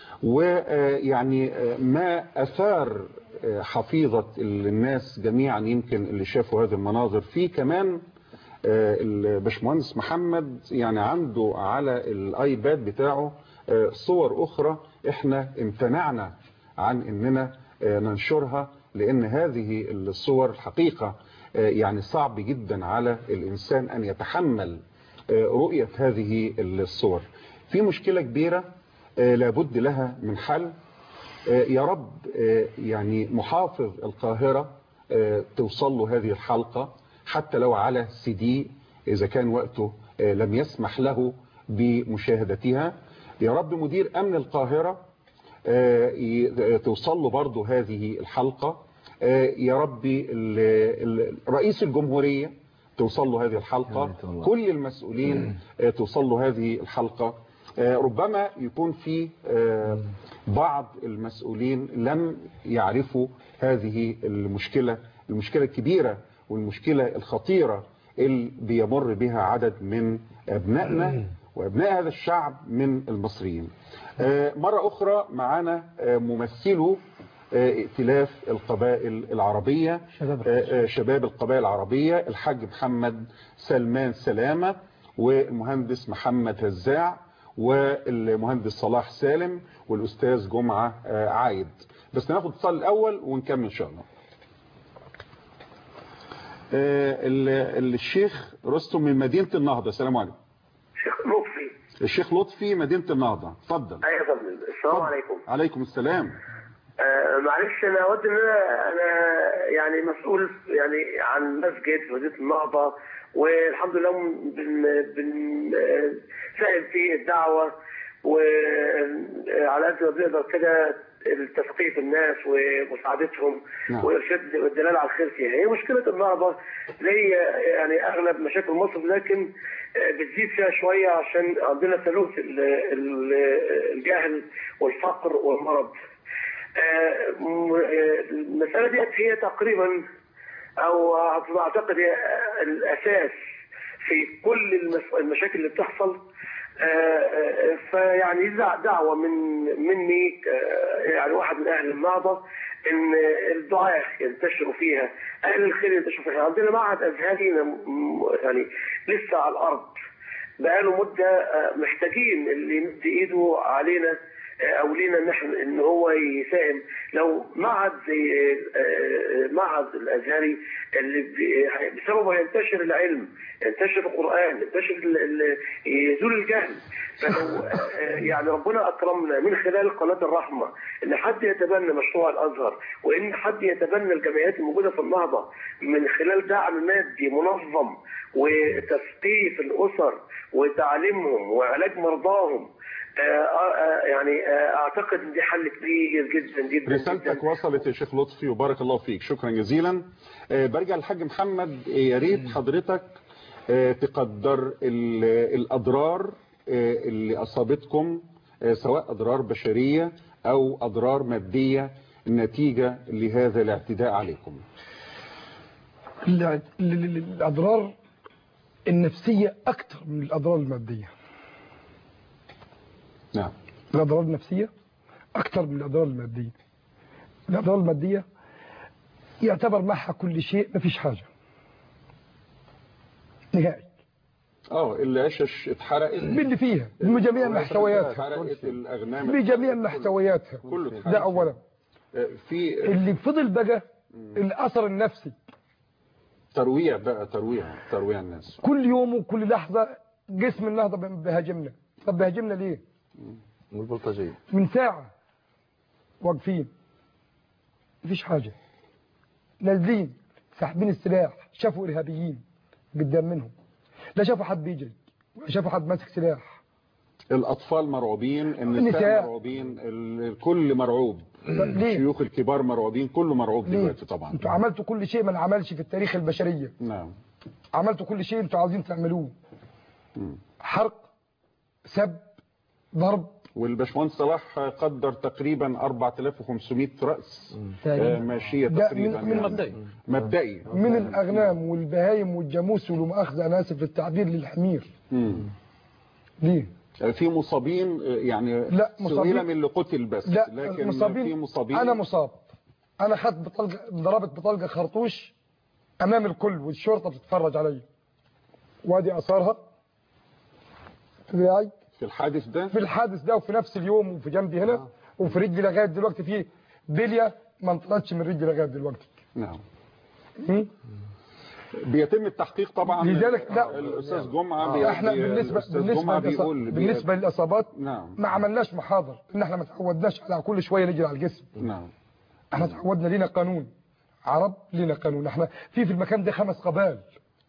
ويعني ما أثار آه، حفيظة الناس جميعا يمكن اللي شافوا هذه المناظر في كمان آه، الباشمهندس محمد يعني عنده على الايباد بتاعه آه، صور اخرى احنا امتنعنا عن اننا آه، ننشرها لان هذه الصور الحقيقة آه، يعني صعب جدا على الانسان ان يتحمل آه، رؤية هذه الصور في مشكلة كبيرة آه، لابد لها من حل آه، يا رب آه، يعني محافظ القاهرة آه، توصل له هذه الحلقة حتى لو على سي دي إذا كان وقته آه، لم يسمح له بمشاهدتها يا رب مدير أمن القاهرة آه، ي- توصل له برضه هذه الحلقة آه، يا ربي ال- ال- رئيس الجمهورية توصل له هذه الحلقة كل المسؤولين آه، توصل له هذه الحلقة آه، ربما يكون في آه، بعض المسؤولين لم يعرفوا هذه المشكلة المشكلة الكبيرة والمشكلة الخطيرة اللي بيمر بها عدد من أبنائنا وأبناء هذا الشعب من المصريين آه، مرة أخرى معنا آه، ممثلو آه، ائتلاف القبائل العربية شباب آه، آه، شباب القبائل العربية الحاج محمد سلمان سلامة والمهندس محمد هزاع والمهندس صلاح سالم والأستاذ جمعة آه، عايد بس ناخد اتصال الأول ونكمل إن شاء الله آه، ال- الشيخ رستم من مدينة النهضة السلام عليكم شيخ لطفي الشيخ لطفي مدينة النهضة اتفضل ايوه يا فندم السلام عليكم عليكم السلام آه معلش انا اود ان انا انا يعني مسؤول يعني عن مسجد في مدينه النهضه والحمد لله بن بن آه، ساهم في الدعوه وعلى قد ما بنقدر كده تثقيف الناس ومساعدتهم نعم. وارشاد والدلاله على الخير فيها هي مشكله النهضه زي يعني اغلب مشاكل مصر لكن آه، بتزيد فيها شويه عشان عندنا ثالوث ال- ال- الجهل والفقر والمرض آه، م- آه، المسألة دي هي تقريبا أو أعتقد هي الأساس في كل المس- المشاكل اللي بتحصل آه، آه، فيعني دع- دعوة من مني آه، يعني واحد من أهل النهضة إن الدعاة ينتشروا فيها أهل الخير ينتشروا فيها عندنا معهد أزهري م- يعني لسه على الأرض بقاله مدة آه، محتاجين اللي يمد إيده علينا آه، او لينا ان احنا ان هو يساهم لو معهد زي آه، آه، معهد الازهري اللي بي- بسببه ينتشر العلم ينتشر القران ينتشر ال- ال- يزول الجهل فلو آه، يعني ربنا اكرمنا من خلال قناه الرحمه ان حد يتبنى مشروع الازهر وان حد يتبنى الجمعيات الموجوده في النهضه من خلال دعم مادي منظم وتثقيف الاسر وتعليمهم وعلاج مرضاهم آه، آه، يعني آه، اعتقد ان دي حل كبير جدا جدا رسالتك وصلت يا شيخ لطفي وبارك الله فيك شكرا جزيلا آه، برجع للحاج محمد آه، يا ريت حضرتك آه، تقدر ال- الأضرار آه، اللي أصابتكم آه، سواء أضرار بشرية أو أضرار مادية نتيجة لهذا الاعتداء عليكم الع- ال- ال- الأضرار النفسية أكثر من الأضرار المادية نعم الأضرار النفسية أكثر من الأضرار المادية الأضرار المادية يعتبر معها كل شيء ما فيش حاجة نهائي اه العشش اتحرقت باللي فيها بجميع محتوياتها اتحرقت الأغنام بجميع محتوياتها كله اتحرق. ده أولا آه، في اللي فضل بقى الأثر النفسي ترويع بقى ترويع ترويع الناس كل يوم وكل لحظة جسم النهضة بيهاجمنا طب بيهاجمنا ليه والبلطجية من ساعة واقفين مفيش حاجة نازلين ساحبين السلاح شافوا إرهابيين قدام منهم لا شافوا حد بيجري ولا شافوا حد ماسك سلاح الأطفال مرعوبين النساء النساء. مرعوبين ال- الكل مرعوب ليه؟ الشيوخ الكبار مرعوبين كله مرعوب ليه؟ دلوقتي طبعا انتوا عملتوا كل شيء ما انعملش في التاريخ البشرية نعم عملتوا كل شيء انتوا عاوزين تعملوه حرق سب ضرب والباشمهندس صلاح قدر تقريبا 4500 رأس تقريباً. آه، ماشية ده تقريبا من- من- مبدئي مبدئي من الأغنام والبهايم والجاموس والمؤاخذة أنا آسف في التعبير للحمير مم. ليه؟ في مصابين آه، يعني لا، مصابين- سئل من اللي قتل بس لا لكن مصابين في مصابين أنا مصاب أنا خدت بطلقة ضربت بطلقة خرطوش أمام الكل والشرطة بتتفرج عليا وادي أثارها في دراعي في الحادث ده في الحادث ده وفي نفس اليوم وفي جنبي هنا وفي رجلي لغاية دلوقتي في بلية ما انطلقتش من رجلي لغاية دلوقتي نعم م? بيتم التحقيق طبعا لذلك لا الاستاذ جمعه بي- احنا بي- بالنسبه الأستاذ بالنسبه جمعة للإص- بيقول بالنسبه للاصابات نعم ما عملناش محاضر ان احنا ما تعودناش على كل شويه نجري على الجسم نعم احنا تعودنا لينا قانون عرب لينا قانون احنا في في المكان ده خمس قبائل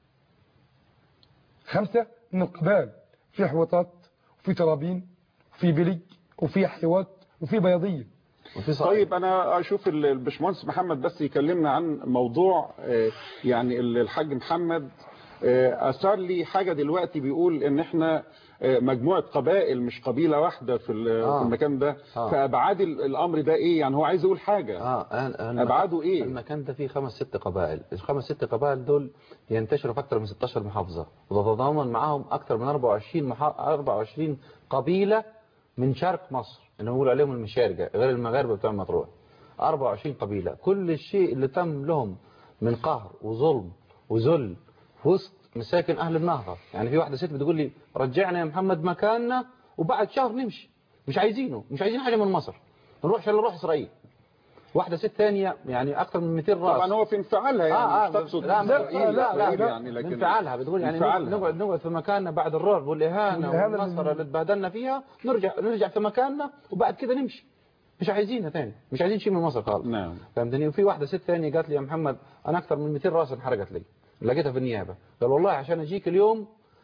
خمسه من القبائل في حوطات وفي ترابين وفي بلي وفي حيوات وفي بياضيه طيب انا اشوف ال- الباشمهندس محمد بس يكلمنا عن موضوع آه، يعني ال- الحاج محمد آه، اثار لي حاجه دلوقتي بيقول ان احنا آه، مجموعه قبائل مش قبيله واحده في ال- آه. في المكان ده آه. فابعاد ال- الامر ده ايه يعني هو عايز يقول حاجه اه أنا- أنا أبعاده إيه؟ المكان ده فيه خمس ست قبائل الخمس ست قبائل دول ينتشروا في أكثر من 16 محافظة وتتضامن معاهم أكثر من 24 محا... 24 قبيلة من شرق مصر اللي بنقول عليهم المشارقة غير المغاربة بتوع مطروح 24 قبيلة كل الشيء اللي تم لهم من قهر وظلم وذل في وسط مساكن أهل النهضة يعني في واحدة ست بتقول لي رجعنا يا محمد مكاننا وبعد شهر نمشي مش عايزينه مش عايزين حاجة من مصر نروح عشان نروح إسرائيل واحدة ست ثانية يعني أكثر من 200 راس طبعا هو في انفعالها يعني آه آه مش تقصد لا لا إسرائيل لا, لا, إسرائيل لا يعني لكن انفعالها بتقول يعني انفعالها. نقعد نقعد في مكاننا بعد الرعب والإهانة والإهانة والمسخرة اللي اتبهدلنا فيها نرجع نرجع في مكاننا وبعد كده نمشي مش عايزينها تاني مش عايزين شيء من مصر خالص نعم فهمتني وفي واحدة ست ثانية قالت لي يا محمد أنا أكثر من 200 راس انحرقت لي لقيتها في النيابة قال والله عشان أجيك اليوم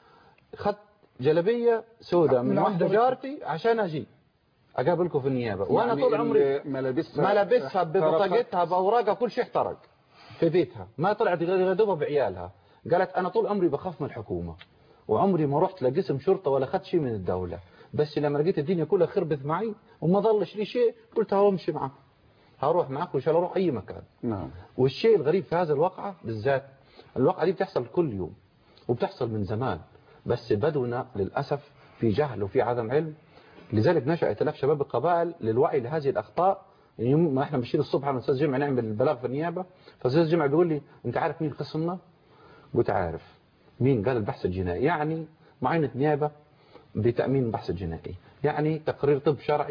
خدت جلبية سوداء من من واحدة عندك. جارتي عشان أجي أقابلكم في النيابة وأنا يعني طول عمري ال- ملابسها ملابسها احترقت. ببطاقتها بأوراقها كل شيء احترق في بيتها ما طلعت غير دوبها بعيالها قالت أنا طول عمري بخاف من الحكومة وعمري ما رحت لقسم شرطة ولا خدت شيء من الدولة بس لما لقيت الدنيا كلها خربت معي وما ظلش لي شيء قلت همشي معك هروح معك وإن شاء الله أروح أي مكان نعم والشيء الغريب في هذا الواقعة بالذات الواقعة دي بتحصل كل يوم وبتحصل من زمان بس بدونا للأسف في جهل وفي عدم علم لذلك نشأ ائتلاف شباب القبائل للوعي لهذه الأخطاء يعني يوم ما احنا ماشيين الصبح انا الاستاذ جمعه نعمل البلاغ في النيابه فالاستاذ جمعه بيقول لي انت عارف مين خصمنا؟ قلت عارف مين قال البحث الجنائي يعني معاينه نيابه بتامين البحث الجنائي يعني تقرير طب شرعي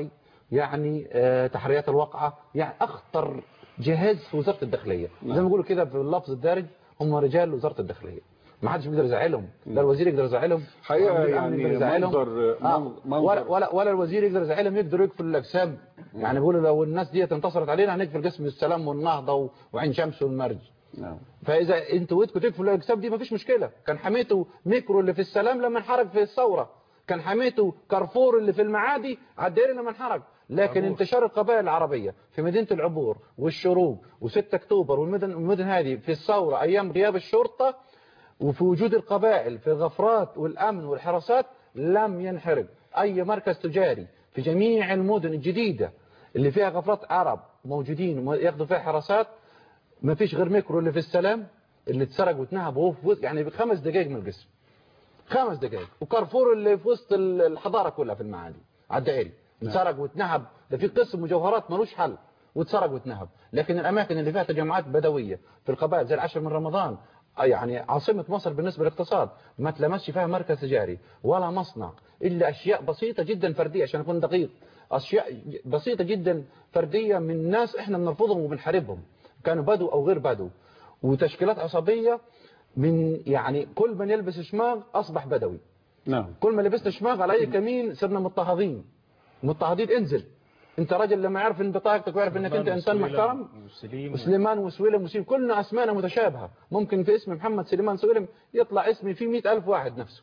يعني آه، تحريات الواقعة يعني أخطر جهاز في وزارة الداخلية زي ما بيقولوا كده باللفظ الدارج هم رجال وزارة الداخلية ما حدش بيقدر يزعلهم لا الوزير يقدر يزعلهم حقيقة ولا الأمن يعني يقدر يزعلهم. منظر- آه، منظر- ولا ولا ولا الوزير يقدر يزعلهم يقدروا يقفلوا الاجسام يعني بيقولوا لو الناس دي انتصرت علينا هنقفل قسم السلام والنهضه و- وعين شمس والمرج نعم فاذا انتوا ودكم تقفلوا الاجسام دي مفيش مشكله كان حميتوا ميكرو اللي في السلام لما انحرق في الثوره كان حميتوا كارفور اللي في المعادي على الدائري لما انحرق لكن عبور. انتشار القبائل العربيه في مدينه العبور والشروق و6 اكتوبر والمدن المدن هذه في الثوره ايام غياب الشرطه وفي وجود القبائل في الغفرات والامن والحراسات لم ينحرق اي مركز تجاري في جميع المدن الجديده اللي فيها غفرات عرب موجودين وياخذوا فيها حراسات ما فيش غير ميكرو اللي في السلام اللي اتسرق واتنهب وهو في وسط يعني بخمس دقائق من القسم خمس دقائق وكارفور اللي في وسط ال- الحضاره كلها في المعادي على الدائري اتسرق واتنهب ده في قسم مجوهرات ملوش حل واتسرق واتنهب لكن الاماكن اللي فيها تجمعات بدويه في القبائل زي العشر من رمضان آه يعني عاصمة مصر بالنسبة للاقتصاد ما تلمسش فيها مركز تجاري ولا مصنع إلا أشياء بسيطة جدا فردية عشان أكون دقيق أشياء بسيطة جدا فردية من ناس إحنا بنرفضهم وبنحاربهم كانوا بدو أو غير بدو وتشكيلات عصبية من يعني كل من يلبس شماغ أصبح بدوي نعم كل ما لبسنا شماغ على أي كمين صرنا مضطهدين مضطهدين انزل انت راجل لما يعرف ان بطاقتك ويعرف انك انت انسان محترم وسليمان وسويلم وسيم كلنا اسمانا متشابهه ممكن في اسم محمد سليمان سويلم يطلع اسمي في مئة ألف واحد نفسه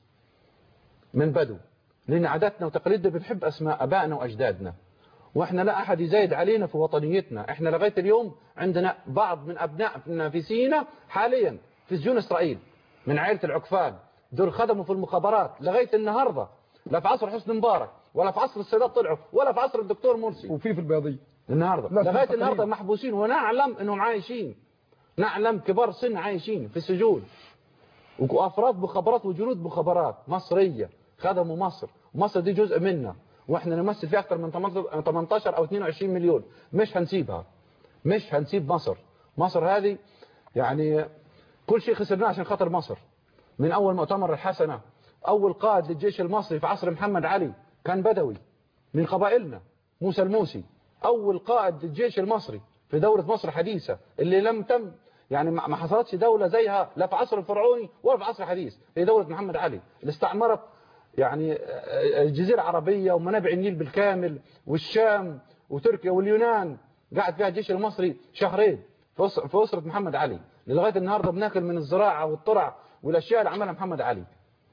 من بدو لان عاداتنا وتقاليدنا بنحب اسماء ابائنا واجدادنا واحنا لا احد يزايد علينا في وطنيتنا احنا لغايه اليوم عندنا بعض من ابنائنا في سينا حاليا في سجون اسرائيل من عائله العكفان دول خدموا في المخابرات لغايه النهارده لا في عصر حسني مبارك ولا في عصر السادات طلعوا ولا في عصر الدكتور مرسي وفي في البياضية النهارده لا، لغايه في النهارده التقرير. محبوسين ونعلم انهم عايشين نعلم كبار سن عايشين في السجون وافراد مخابرات وجنود مخابرات مصريه خدموا مصر مصر دي جزء منا واحنا نمثل فيها اكثر من 18 او 22 مليون مش هنسيبها مش هنسيب مصر مصر هذه يعني كل شيء خسرناه عشان خاطر مصر من اول مؤتمر الحسنه اول قائد للجيش المصري في عصر محمد علي كان بدوي من قبائلنا موسى الموسي اول قائد للجيش المصري في دولة مصر حديثة اللي لم تم يعني ما ما حصلتش دولة زيها لا في عصر الفرعوني ولا في عصر حديث هي دولة محمد علي اللي استعمرت يعني الجزيرة العربية ومنابع النيل بالكامل والشام وتركيا واليونان قاعد فيها الجيش المصري شهرين في أس- في أسرة محمد علي لغاية النهاردة بناكل من الزراعة والطرع والأشياء اللي عملها محمد علي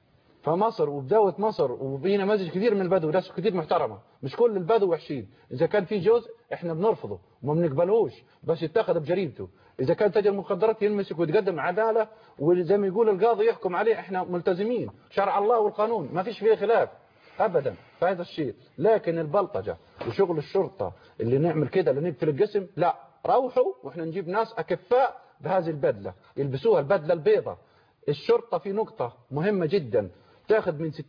فمصر وبداوة مصر وفي نماذج كثير من البدو ناس كثير محترمة مش كل البدو وحشين إذا كان في جزء إحنا بنرفضه وما بنقبلهوش بس يتخذ بجريمته إذا كان تاجر مخدرات ينمسك ويتقدم عدالة وزي ما يقول القاضي يحكم عليه إحنا ملتزمين شرع الله والقانون ما فيش فيه خلاف أبدا في هذا الشيء لكن البلطجة وشغل الشرطة اللي نعمل كده اللي نقفل القسم لا روحوا وإحنا نجيب ناس أكفاء بهذه البدلة يلبسوها البدلة البيضة الشرطة في نقطة مهمة جدا تاخد من 60% 60%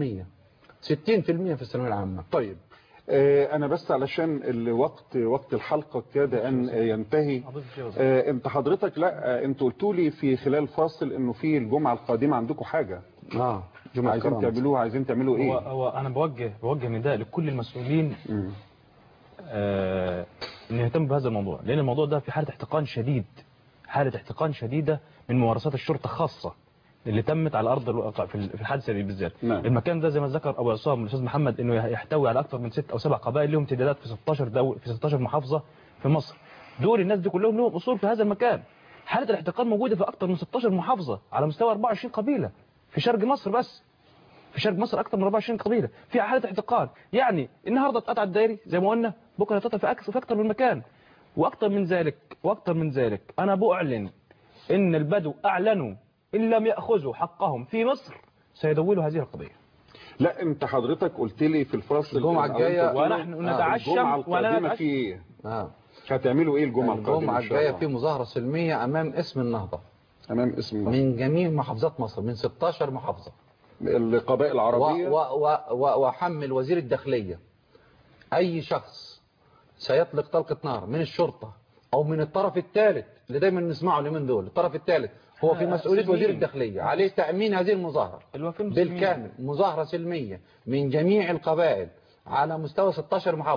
في الثانوية العامة طيب آه، انا بس علشان الوقت وقت الحلقة كاد ان ينتهي آه، انت حضرتك لا آه، انت قلتوا لي في خلال فاصل انه في الجمعة القادمة عندكم حاجة اه عايزين كرامة. تعملوها عايزين تعملوا هو, ايه هو انا بوجه بوجه نداء لكل المسؤولين آه ان يهتموا بهذا الموضوع لان الموضوع ده في حاله احتقان شديد حاله احتقان شديده من ممارسات الشرطه خاصه اللي تمت على ارض الواقع في ال- في الحادثه دي بالذات نعم. المكان ده زي ما ذكر ابو عصام الاستاذ محمد انه يحتوي على اكثر من ست او سبع قبائل لهم امتدادات في 16 دول في 16 محافظه في مصر دول الناس دي كلهم لهم اصول في هذا المكان حاله الاحتقان موجوده في اكثر من 16 محافظه على مستوى 24 قبيله في شرق مصر بس في شرق مصر اكثر من 24 قبيله في حاله احتقان يعني النهارده اتقطع الدائري زي ما قلنا بكره هتقطع في اكثر في اكثر من مكان واكثر من ذلك واكثر من ذلك انا باعلن ان البدو اعلنوا ان لم ياخذوا حقهم في مصر سيدولوا هذه القضيه لا انت حضرتك قلت لي في الفصل الجمعة أو أنت الجاية قلت لي- ونحن آه، نتعشم الجمعة ولا القادمة نتعشم. في ايه آه. هتعملوا ايه الجمعة القادمة الجمعة إن شاء الجاية الله؟ في مظاهرة سلمية أمام اسم النهضة امام اسم الله. من جميع محافظات مصر من 16 محافظة القبائل العربية و و و وحمل وزير الداخلية أي شخص سيطلق طلقة نار من الشرطة أو من الطرف الثالث اللي دايما نسمعه اليومين دول الطرف الثالث هو في آه، مسؤولية سلميين. وزير الداخلية عليه تأمين هذه المظاهرة الوفي المسلمين. بالكامل مظاهرة سلمية من جميع القبائل على مستوى 16 محافظة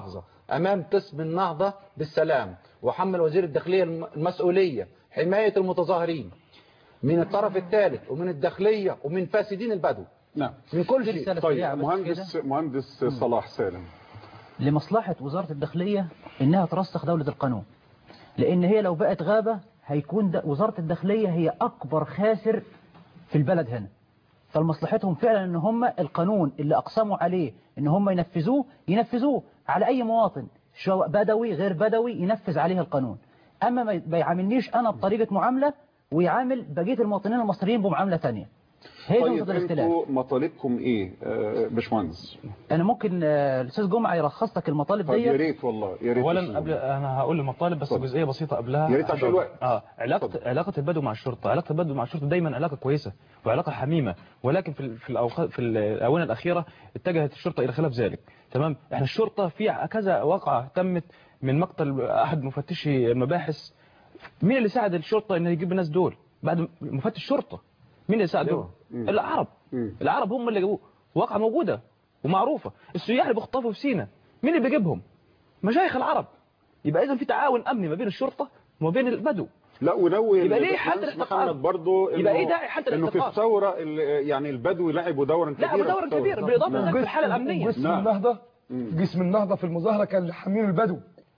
أمام قسم النهضة بالسلام وحمل وزير الداخلية الم- المسؤولية حماية المتظاهرين من الطرف الثالث ومن الداخلية ومن فاسدين البدو نعم من كل في شيء رسالة طيب سريعة بس مهندس مهندس صلاح سالم لمصلحة وزارة الداخلية إنها ترسخ دولة القانون لأن هي لو بقت غابة هيكون د- وزارة الداخلية هي أكبر خاسر في البلد هنا فلمصلحتهم فعلا ان هم القانون اللي اقسموا عليه ان هم ينفذوه ينفذوه على اي مواطن سواء بدوي غير بدوي ينفذ عليه القانون اما ما ما يعاملنيش انا بطريقة معاملة ويعامل بقية المواطنين المصريين بمعاملة تانية هي دي طيب نقطة الاختلاف انتوا مطالبكم ايه آه، باشمهندس انا ممكن آه، الاستاذ جمعة يلخص لك المطالب طيب يا ديت ريت والله يا ريت اولا أستاذ قبل جمعة. انا هقول المطالب بس اتفضل. جزئيه بسيطه قبلها يا ريت عشان الوقت. اه علاقه علاقه البدو مع الشرطه علاقه البدو مع الشرطه دايما علاقه كويسه وعلاقه حميمه ولكن في ال- في الاوقات في الاونه الاخيره اتجهت الشرطه الى خلاف ذلك تمام احنا الشرطه في كذا واقعه تمت من مقتل احد مفتشي المباحث مين اللي ساعد الشرطه ان يجيب الناس دول بعد مفتش شرطه مين اللي ساعدهم مم. العرب مم. العرب هم اللي جابوه واقعه موجوده ومعروفه السياح اللي بيخطفوا في سينا مين اللي بيجيبهم مشايخ العرب يبقى اذا في تعاون امني ما بين الشرطه وما بين البدو لا ونوي يبقى ليه الباشمهندس حد الاحتقار؟ محمد برضو يبقى إنه- إيه داعي حد انه في الاحتقار؟ الثوره ال- يعني البدو لعبوا دورا كبيرا لعبوا دورا في الثورة. كبيرا، بالإضافة نعم. لذلك في الحالة الأمنية. جسم نعم. النهضة مم. جسم النهضة في المظاهرة كان لحميم البدو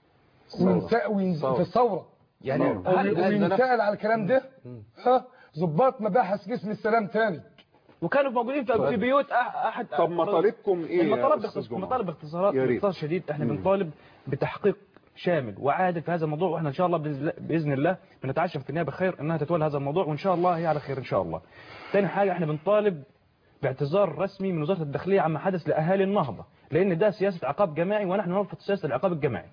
وينسأ وين- ثورة. في الثورة يعني نعم. هل- هل ده نفس- وينسأل على الكلام ده ها ضباط مباحث جسم السلام تاني وكانوا موجودين في في بيوت أح- احد طب مطالبكم ايه يا المطالب أستاذ باختص- جمعة؟ مطالب باختصارات يا ريت. باختصار شديد احنا مم. بنطالب بتحقيق شامل وعادل في هذا الموضوع واحنا ان شاء الله باذن الله- باذن الله بنتعشم في النهايه بخير انها تتولى هذا الموضوع وان شاء الله هي على خير ان شاء الله. ثاني حاجه احنا بنطالب باعتذار رسمي من وزاره الداخليه عما حدث لاهالي النهضه لان ده سياسه عقاب جماعي ونحن نرفض سياسه العقاب الجماعي.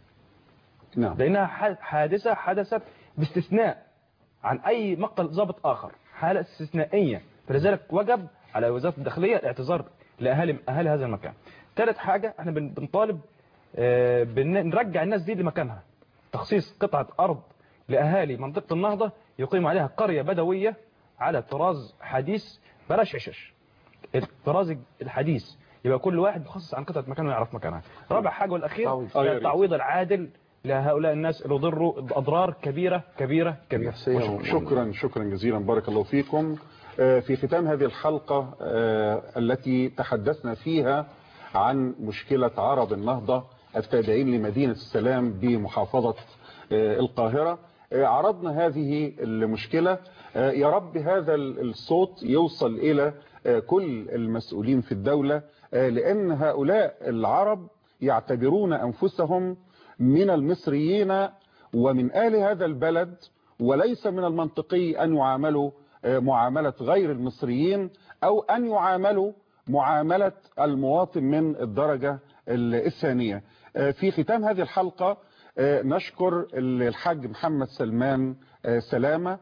نعم لانها ح- حادثه حدثت باستثناء عن اي مقتل ضابط اخر حاله استثنائيه فلذلك وجب على وزاره الداخليه الاعتذار لاهالي اهالي هذا المكان ثالث حاجه احنا بن- بنطالب آه، بن- نرجع الناس دي لمكانها تخصيص قطعه ارض لاهالي منطقه النهضه يقيم عليها قريه بدويه على طراز حديث بلاش عشش الطراز الحديث يبقى كل واحد مخصص عن قطعه مكانه ويعرف مكانها رابع حاجه والاخير تعويض. آه، يا هي ريت. التعويض العادل لهؤلاء الناس اللي ضروا اضرار كبيره كبيره كبيره نفسية وش- و- شكرا شكرا جزيلا بارك الله فيكم آه، في ختام هذه الحلقة آه، التي تحدثنا فيها عن مشكلة عرب النهضة التابعين لمدينة السلام بمحافظة آه، القاهرة آه، عرضنا هذه المشكلة آه، يا رب هذا الصوت يوصل إلى آه، كل المسؤولين في الدولة آه، لأن هؤلاء العرب يعتبرون أنفسهم من المصريين ومن آل هذا البلد وليس من المنطقي أن يعاملوا آه، معاملة غير المصريين أو أن يعاملوا معاملة المواطن من الدرجة ال- الثانية آه، في ختام هذه الحلقة آه، نشكر الحاج محمد سلمان آه، سلامة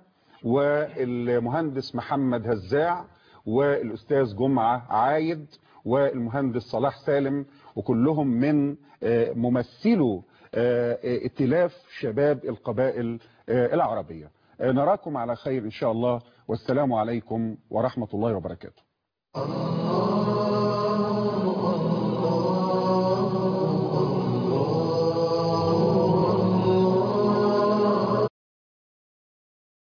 والمهندس محمد هزاع والأستاذ جمعة عايد والمهندس صلاح سالم وكلهم من آه، ممثلو آه، ائتلاف شباب القبائل آه، العربية آه، نراكم على خير إن شاء الله والسلام عليكم ورحمة الله وبركاته